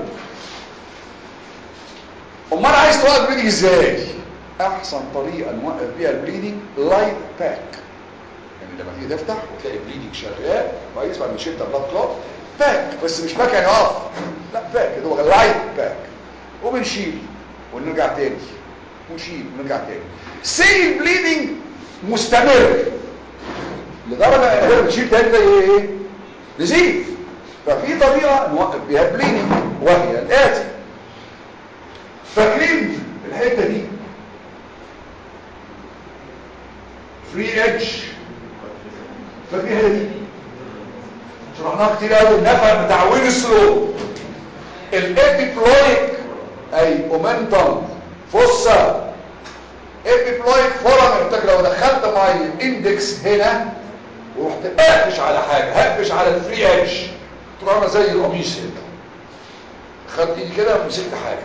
امال عايز توقف البليدنج ازاي احسن طريقه نوقف بيها البليدنج لايت باك يعني لما تيجي تفتح وتلاقي البليدنج شغال كويس بعد ما شلت البلاد كلوت باك بس مش باك يعني اقف لا باك اللي هو لايت باك وبنشيل ونرجع تاني ونشيل ونرجع تاني سي البليدنج مستمر لدرجه ان احنا بنشيل تاني زي ايه نزيف ففي طريقه نوقف بيها البليدنج وهي الاتي فاكرين الحته دي فري ايدج فاكرين الحته دي شرحناها كتير قوي النفع بتاع وين سلو الابيبلويك اي اومنتم فوسا ابيبلويك فورامين انت لو دخلت ميه اندكس هنا ورحت قافش على حاجه هقفش على الفري ايدج تروح عامله زي القميص هنا خدت ايدي كده ومسكت حاجه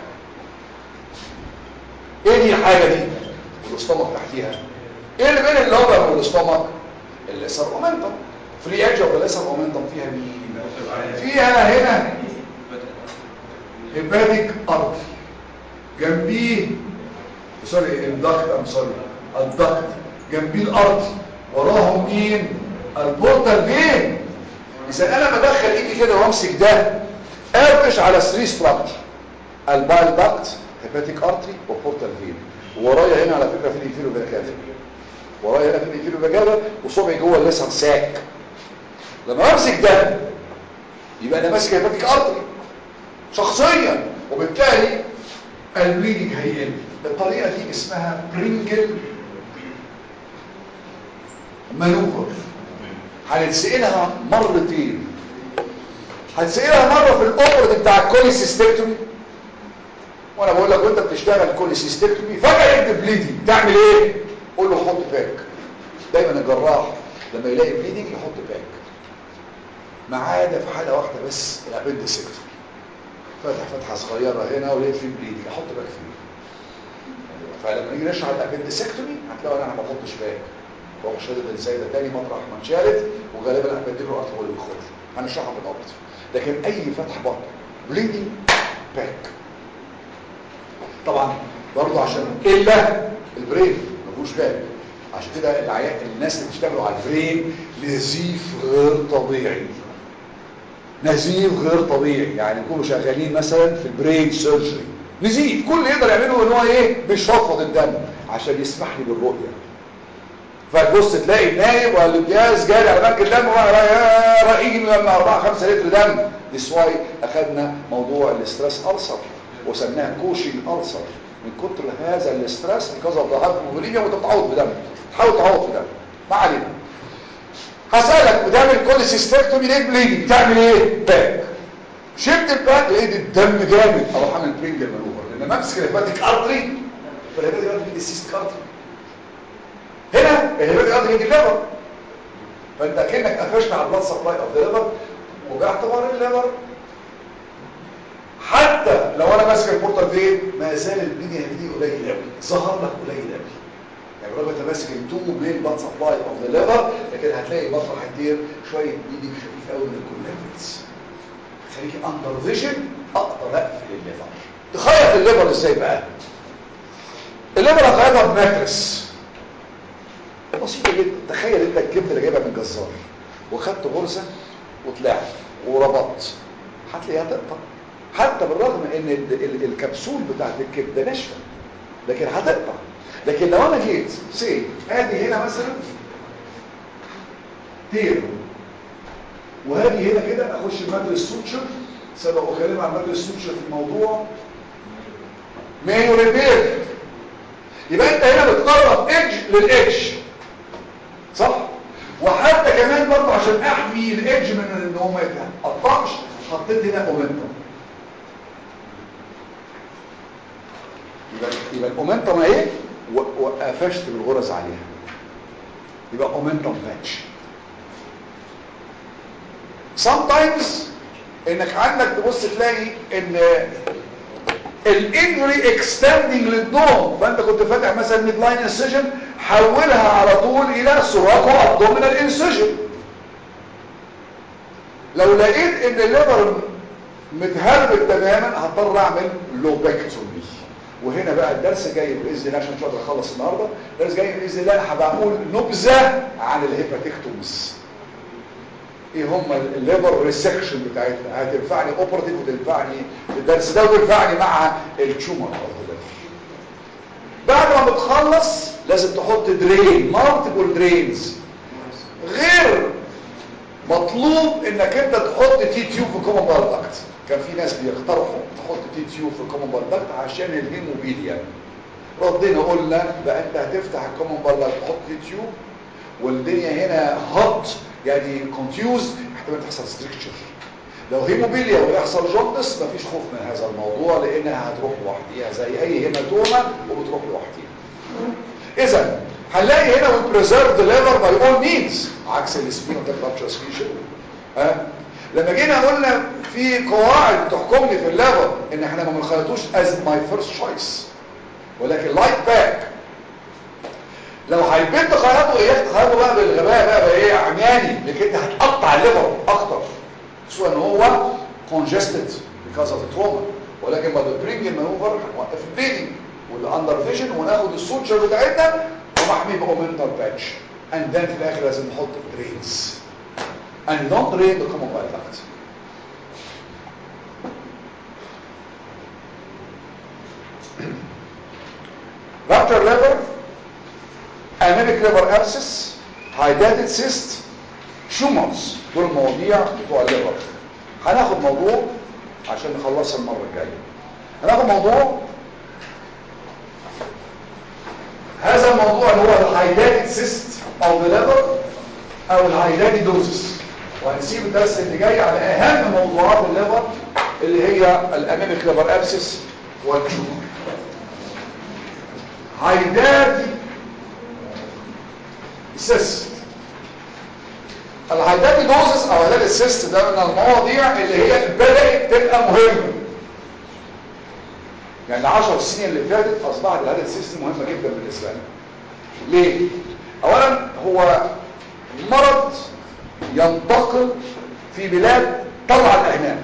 ايه دي الحاجه دي والاستمك تحتيها ايه اللي بين اللوبر والاستمك الليسر اومنتم فري ايدج اوف الليسر اومنتم فيها مين فيها هنا هيباتيك ارض جنبيه سوري الضغط ام سوري الضغط جنبيه الارض وراهم مين البورتال فين اذا انا بدخل ايدي كده وامسك ده ارتش على 3 ستراكشر البايل داكت هيباتيك ارتري وبورتال فين ورايا هنا على فكره في الانفيرو فيكافا ورايا هنا في الانفيرو فيكافا وصبعي جوه اللسان ساك لما امسك ده يبقى انا ماسك هيباتيك ارتري شخصيا وبالتالي البليدنج هيقل الطريقه دي اسمها برينجل مانوفر هنتسألها مرتين هتسألها مرة في الاوبرت بتاع الكوليسيستكتومي وانا بقول لك وانت بتشتغل كوليسيستكتومي فجأة يكتب بليدنج تعمل ايه قول له حط باك دايما الجراح لما يلاقي بليدنج يحط باك ما عدا في حالة واحدة بس الابندسكتومي فتح فتحة صغيرة هنا ولقيت فيه بليدنج احط باك فيه فلما نيجي نشرح الابندسكتومي هتلاقوا انا ما بحطش باك هو مش هيقدر السيدة تاني مطرح ما اتشالت وغالبا هبدل له ارتبول الخوف هنشرحها بالأبط لكن اي فتح بطن بليدنج باك طبعا برضو عشان الا البرين ما فيهوش باك عشان كده العيان الناس اللي بيشتغلوا على البرين نزيف غير طبيعي نزيف غير طبيعي يعني يكونوا شغالين مثلا في البرين سيرجري نزيف كل اللي يقدر يعمله ان هو ايه بيشفط الدم عشان يسمح لي بالرؤيه فتبص تلاقي النايب ولا الجهاز جاري على بنك الدم رأيين لما 4 5 لتر دم دي سواي اخذنا موضوع الاسترس ألسر وسمناه كوشنج ألسر من كتر هذا الاسترس because of the hypovolemia وانت بتعوض بدم تحاول تعوض بدم ما علينا هسألك بتعمل كل سيستكتومي ليه بليدنج بتعمل ايه باك شلت الباك لقيت الدم جامد اروح اعمل برينجل مانوفر لما امسك الهيباتيك ارتري فالهيباتيك ارتري دي السيستيك ارتري هنا الهيباتيك ارتري يجي الليفر فانت كانك قفشت على البلاد سبلاي اوف ذا ليفر وباعتبار الليفر حتى لو انا ماسك البورتال فين ما زال البنيه دي قليل قوي ظهر لك قليل قوي يعني رغم انت ماسك التو مين بلاد سبلاي اوف ذا ليفر لكن هتلاقي بطل هتدير شويه بيدك خفيف قوي من الكولابلز خليكي اندر فيجن اقدر اقفل الليفر تخيط الليفر ازاي بقى الليفر هتخيطها بماترس بسيطه جدا تخيل انت الكبده اللي جايبها من الجزار وخدت غرزه وطلعت وربطت هتلاقيها تقطع حتى بالرغم ان ال- ال- الكبسول بتاعت الكبده ناشفه لكن هتقطع لكن لو انا جيت سي ادي هنا مثلا تير وهاجي هنا كده اخش المادر السوتشر سبق وكلمة عن مادر السوتشر في الموضوع مايو ريبير يبقى انت هنا بتقرب ايدج للايدج صح وحتى كمان برضه عشان احمي الايدج من ان هو ما يتقطعش حطيت هنا اومنتم يبقى يبقى الاومنتم اهي و- وقفشت بالغرز عليها يبقى اومنتم باتش sometimes انك عندك تبص تلاقي ان الانفري اكستندنج للدوم فانت كنت فاتح مثلا ميد لاين انسيجن حولها على طول الى سوراكو ابدومينال انسيجن لو لقيت ان الليفر متهرب تماما هضطر اعمل لوبكتومي وهنا بقى الدرس جاي باذن الله عشان مش هقدر اخلص النهارده الدرس جاي باذن الله هبقى اقول نبذه عن الهيباتيكتومز ايه هم الليبر ريسكشن بتاعتنا هتنفعني اوبراتيف وتنفعني في الدرس ده وتنفعني مع التيومر بعد ما بتخلص لازم تحط درين مالتيبل درينز غير مطلوب انك انت تحط تي تيوب في كومن بالدكت كان في ناس بيقترحوا تحط تي تيوب في كومن بالدكت عشان الهيموبيليا ردينا قلنا بقى انت هتفتح الكومن بالدكت تحط تي تيوب والدنيا هنا هط يعني كونفيوز احتمال تحصل ستريكتشر لو هيموبيليا ويحصل جوندس مفيش خوف من هذا الموضوع لانها هتروح لوحديها زي اي هيماتوما وبتروح لوحديها اذا هنلاقي هنا we preserve the liver by all means عكس السبينوتيك رابتشرز فيشن ها لما جينا قلنا في قواعد تحكمني في الليفر ان احنا ما بنخلطوش as my first choice ولكن لايت باك لو حبيت تخيطه ايه تخيطه بقى بالغباء بقى, بقى ايه عمياني لكن انت هتقطع الليفر اخطر سواء ان هو congested because of the trauma ولكن بعد البرينج المانوفر هنوقف البليدنج والاندر فيجن وناخد السوتشر بتاعتنا ونحمي باومنتال باتش and then في الاخر لازم نحط درينز and don't drain the common bile duct rupture liver anemic liver abscess hydatid cyst tumors دول مواضيع بتوع الليفر هناخد موضوع عشان نخلصها المره الجايه هناخد موضوع هذا الموضوع اللي هو الهايداتد سيست او ذا ليفر او الهايداتد دوزس وهنسيب الدرس اللي جاي على اهم موضوعات الليفر اللي هي الاماميك ليفر ابسس والتيومر هايداتد سيست الهايداتد دوزس او هايداتد سيست ده من المواضيع اللي هي بدات تبقى مهمه يعني العشر سنين اللي فاتت اصبحت الهايداتد سيست مهمه جدا بالنسبه لنا ليه اولا هو مرض ينتقل في بلاد طلع الاجنام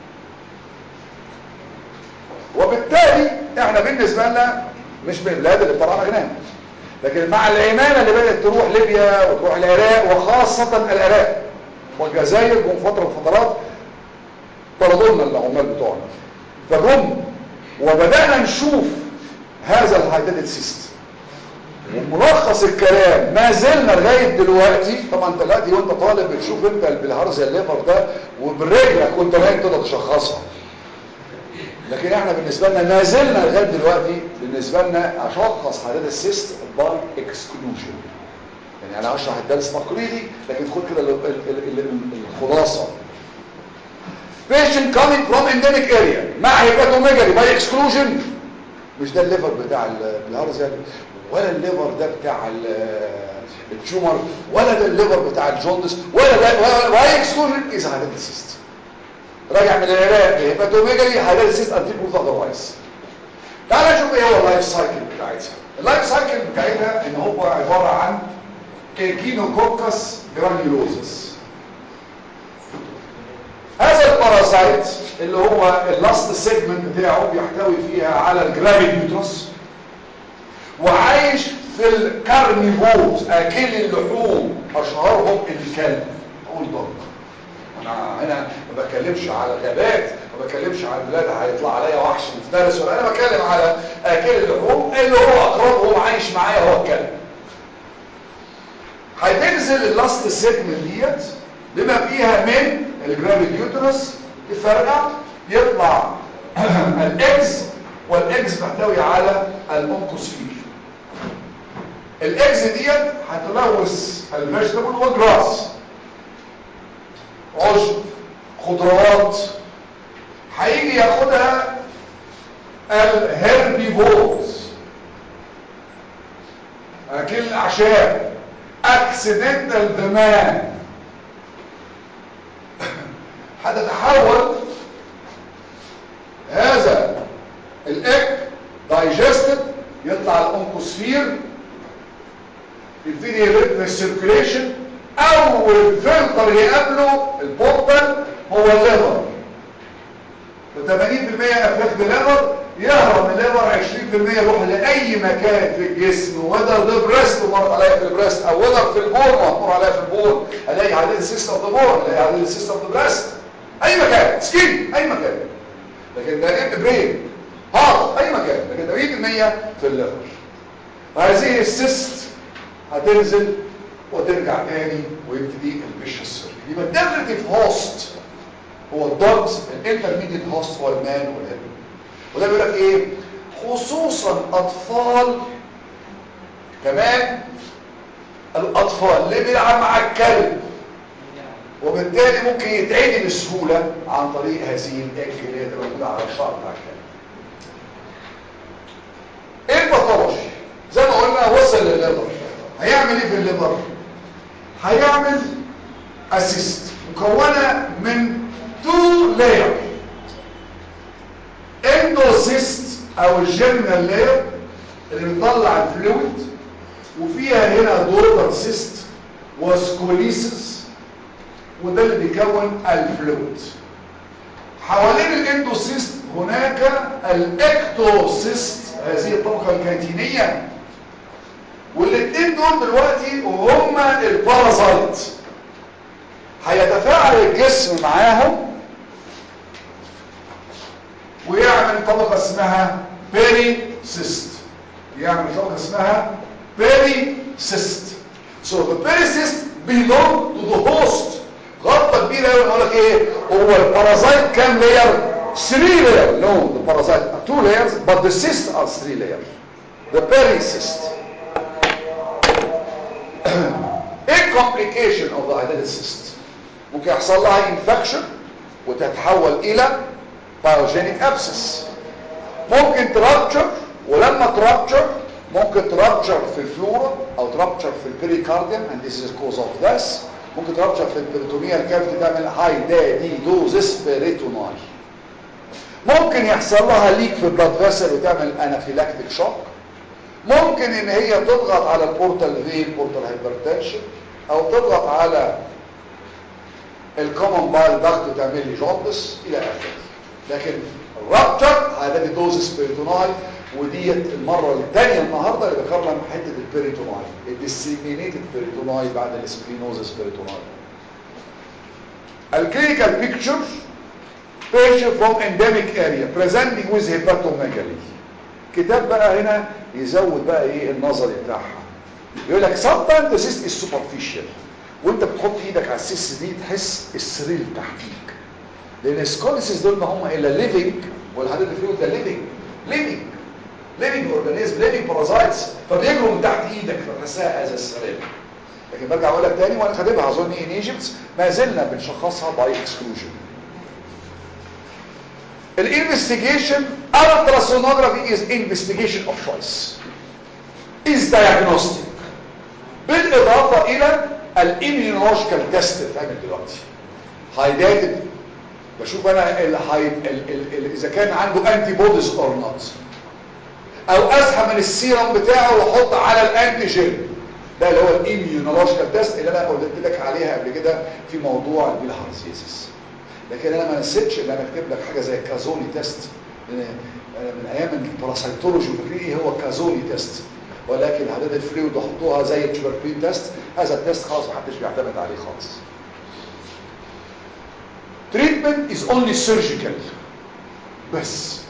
وبالتالي احنا بالنسبه لنا مش من البلاد اللي طلع الاجنام لكن مع العمالة اللي بدأت تروح ليبيا وتروح العراق وخاصة العراق والجزائر جم فترة من فترات طردوا لنا العمال بتوعنا فجم وبدأنا نشوف هذا الهايداتد سيست وملخص الكلام ما زلنا لغاية دلوقتي طبعا انت دلوقتي وانت طالب بتشوف انت بالهرز الليفر ده وبرجلك وانت نايم تقدر تشخصها لكن احنا بالنسبة لنا ما زلنا لغاية دلوقتي بالنسبة لنا اشخص حالات السيست باي اكسكلوجن يعني انا هشرح الدرس تقريبي لكن خد كده ال- ال- ال- ال- الخلاصة patient coming from endemic area مع هيباتوميجالي باي اكسكلوجن مش ده الليفر بتاع ال- الهرزة ولا الليفر ده بتاع ال- التيومر ولا ده الليفر بتاع الجوندس ولا ده ولا باي اكسكلوجن اذا حالات السيست راجع من العراق هيباتوميجالي هيلاقي سيست انتي بروف اذروايز تعال نشوف ايه هو اللايف سايكل بتاعتها اللايف سايكل بتاعتها ان هو عباره عن كينوكوكس جرانيولوزس هذا البارازايت اللي هو اللاست سيجمنت بتاعه بيحتوي فيها على الجرافيد يوترس وعايش في الكارنيفورز اكل اللحوم اشهرهم الكلب او الضب انا هنا ما بتكلمش على غابات ما ما بتكلمش عن بلاد هيطلع عليا وحش مفترس ولا انا بتكلم على اكل اللحوم اللي هو اقرب وهو عايش معايا هو الكلب هتنزل اللاست سيجمنت ديت بما فيها من الجرافيد يوترس يفرقع يطلع الاكس والاكس محتوي على الانكوسفير الاكس ديت هتلوث الفيجيتابل والجراس عشب خضروات هيجي ياخدها الهربيفورز اكل الاعشاب اكسيدنتال دمان هتتحول هذا الاك دايجستد يطلع الانكوسفير يبتدي يرتم السيركيليشن اول فلتر يقابله البورتال هو الليفر ف 80% افكت الليفر يهرب من الليفر 20% يروح لاي مكان في الجسم وذر ده بريست مرت عليا في البريست او وذر في البون وهتمر عليا في البون الاقي عليه السيستم اوف ذا بون الاقي عليه السيستم اوف ذا بريست اي مكان سكين اي مكان لكن ده ايه برين هارت اي مكان لكن 80% في الليفر وهذه السيست هتنزل وترجع تاني ويبتدي الفيشس سيركل يبقى الديفينيتيف هوست هو الدوجز الانترميديت هوست هو المان والهيلب وده بيقول لك ايه خصوصا اطفال كمان الاطفال اللي بيلعب مع الكلب وبالتالي ممكن يتعدي بسهوله عن طريق هذه الاج اللي هي تبقى موجوده على الشعر بتاع الكلب ايه الباثولوجي زي ما قلنا وصل للليفر هيعمل ايه في الليفر هيعمل اسيست مكونه من تو لاير اندوسيست او الجيرمينال لاير اللي بيطلع الفلويد وفيها هنا دوربر سيست وسكوليسيس وده اللي بيكون الفلويد حوالين الاندوسيست هناك الاكتوسيست هذه الطبقه الكيتينيه والاثنين دول دلوقتي هما البارازايت هيتفاعل الجسم معاهم ويعمل طبقة اسمها بيري سيست يعمل طبقة اسمها بيري سيست so the pericyst belong to the host غلطة كبيرة قوي نقول لك ايه هو البارازايت كام لاير 3 لاير no the parasite are 2 layers but the cysts are 3 layers the pericyst ايه complication of the identity cyst ممكن يحصل لها انفكشن وتتحول الى بايوجينيك ابسس ممكن ترابتشر ولما ترابتشر ممكن ترابتشر في الفلورا او ترابتشر في البريكارديوم and this is cause of this ممكن ترابتشر في البريتونيال كافيتي تعمل هاي دادي دوزس بيريتوناي ممكن يحصل لها ليك في البلاد فيسل وتعمل انافيلاكتيك شوك ممكن ان هي تضغط على البورتال فين بورتال هايبرتنشن او تضغط على الكومن بايل داكت وتعمل لي جوندس الى اخره لكن الرابتر هذا دوز سبيريتوناي وديت المره الثانيه النهارده اللي ذكرنا من حته البيريتوناي الديسيمينيتد بيريتوناي بعد السبلينوزس بيريتوناي الكلينيكال بيكتشر patient from endemic area presenting with hepatomegaly كتاب بقى هنا يزود بقى ايه النظري بتاعها يقول لك sometimes the cyst is superficial وانت بتحط ايدك على السيس دي تحس السرير تحتيك لان السكوليسيس دول ما هم الا ليفنج والحديد اللي فيه ده ليفنج ليفنج ليفنج اورجانيزم ليفنج بارازايتس فبيجروا من تحت ايدك فتحسها از السرير لكن برجع اقول لك تاني وانا كاتبها اظن ان ايجيبت ما زلنا بنشخصها باي اكسكلوجن الانفستيجيشن ultrasonography is investigation of choice is diagnostic بالاضافه الى الاميونولوجيكال تيست بتعمل دلوقتي هايداتد بشوف انا ال ال ال اذا كان عنده انتي بوديز اور نوت او اسحب من السيرم بتاعه واحط على الانتيجين ده اللي هو الاميونولوجيكال تيست اللي انا قلت لك عليها قبل كده في موضوع البيلهارزيسيس لكن انا ما نسيتش ان انا اكتب لك حاجه زي كازوني تيست من ايام الباراسيتولوجي فاكرين ايه هو كازوني تيست ولكن عدد الفلويد وحطوها زي التوبركلين تيست هذا التيست خلاص ما حدش بيعتمد عليه خالص treatment is only surgical بس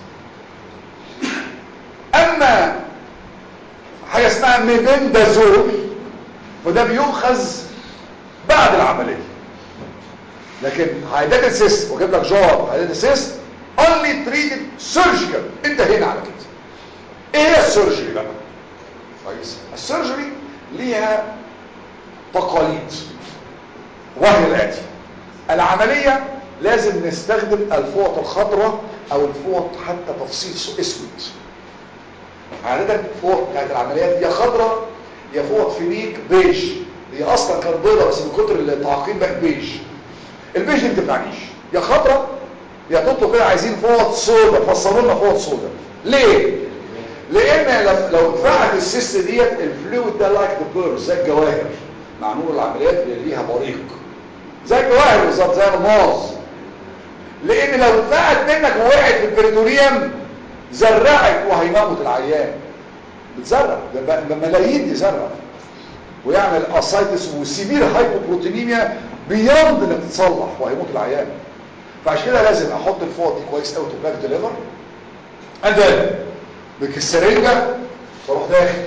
اما حاجه اسمها ميبندازول فده بيؤخذ بعد العمليه لكن هيدات سيست وجاب لك جار هيدات سيست only treated surgical انتهينا على كده ايه هي السيرجري بقى كويس السيرجري ليها تقاليد وهي الاتي العمليه لازم نستخدم الفوط الخضراء او الفوط حتى تفصيل اسود عادة الفوط بتاعت العمليات يا خضراء يا فوط فينيك بيج هي اصلا كانت بيضة بس من كتر التعقيم بقت بيج البيج دي ما بتنفعنيش يا خضراء يا تطلب كده عايزين فوط سودا فصلوا لنا فوط سودا ليه لان لو لو اتفعلت السيست ديت الفلويد ده لايك ذا بيرز زي الجواهر مع نور العمليات اللي ليها بريق زي الجواهر بالظبط زي الماظ لان لو اتفقت منك ووقعت في البريتوريوم زرعت وهيموت العيان بتزرع ده ملايين تزرع ويعمل اسايتس وسيفير هايبوبروتينيميا بياند انك تتصلح وهيموت العيان فعشان كده لازم احط الفوط دي كويس قوي تو باك ديليفر اند ذن بالسرنجه واروح داخل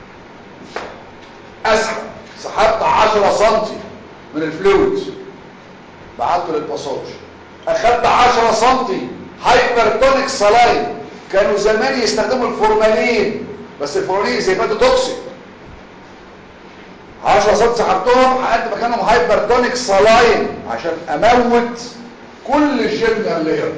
اسحب سحبت 10 سم من الفلويد بعته للباساج اخدت 10 سم هايبرتونيك سلاين كانوا زمان يستخدموا الفورمالين بس الفورمالين زي فاتو توكسيك 10 سم سحبتهم حققت مكانهم هايبرتونيك سلاين عشان اموت كل الجيرميال لاير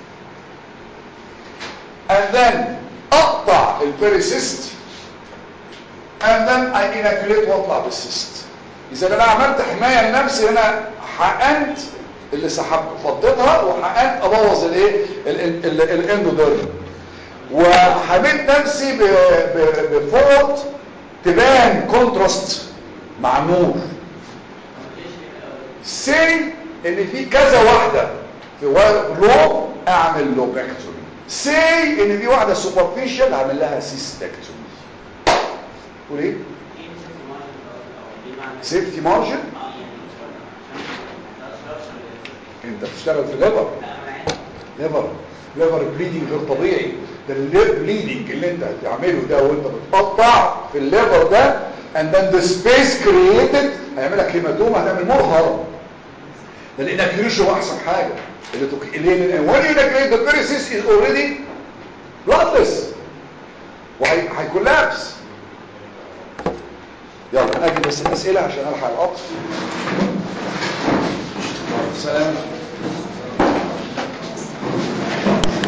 and then اقطع البيريسيست and then I inoculate واطلع بالسيست اذا انا عملت حمايه لنفسي انا حقنت اللي سحبته فضيتها وحقنت ابوظ الايه الاندوديرم وحميت نفسي بفوط تبان كونتراست مع النور سي ان في كذا واحده في لو اعمل لوبكتومي سي ان في واحده سوبرفيشال هعمل لها سيستكتومي تقول ايه سيفتي مارجن انت بتشتغل في ليفر ليفر ليفر بليدنج غير طبيعي ده الليف بليدنج اللي انت هتعمله ده وانت بتقطع في الليفر ده and then the space created هيعمل لك هيماتوما هتعمل مور هارم ده الانكريشن احسن حاجه اللي تك... اللي when you integrate the pericyst is already bloodless وهيكولابس يلا اجي بس الاسئله عشان الحق القطر سلام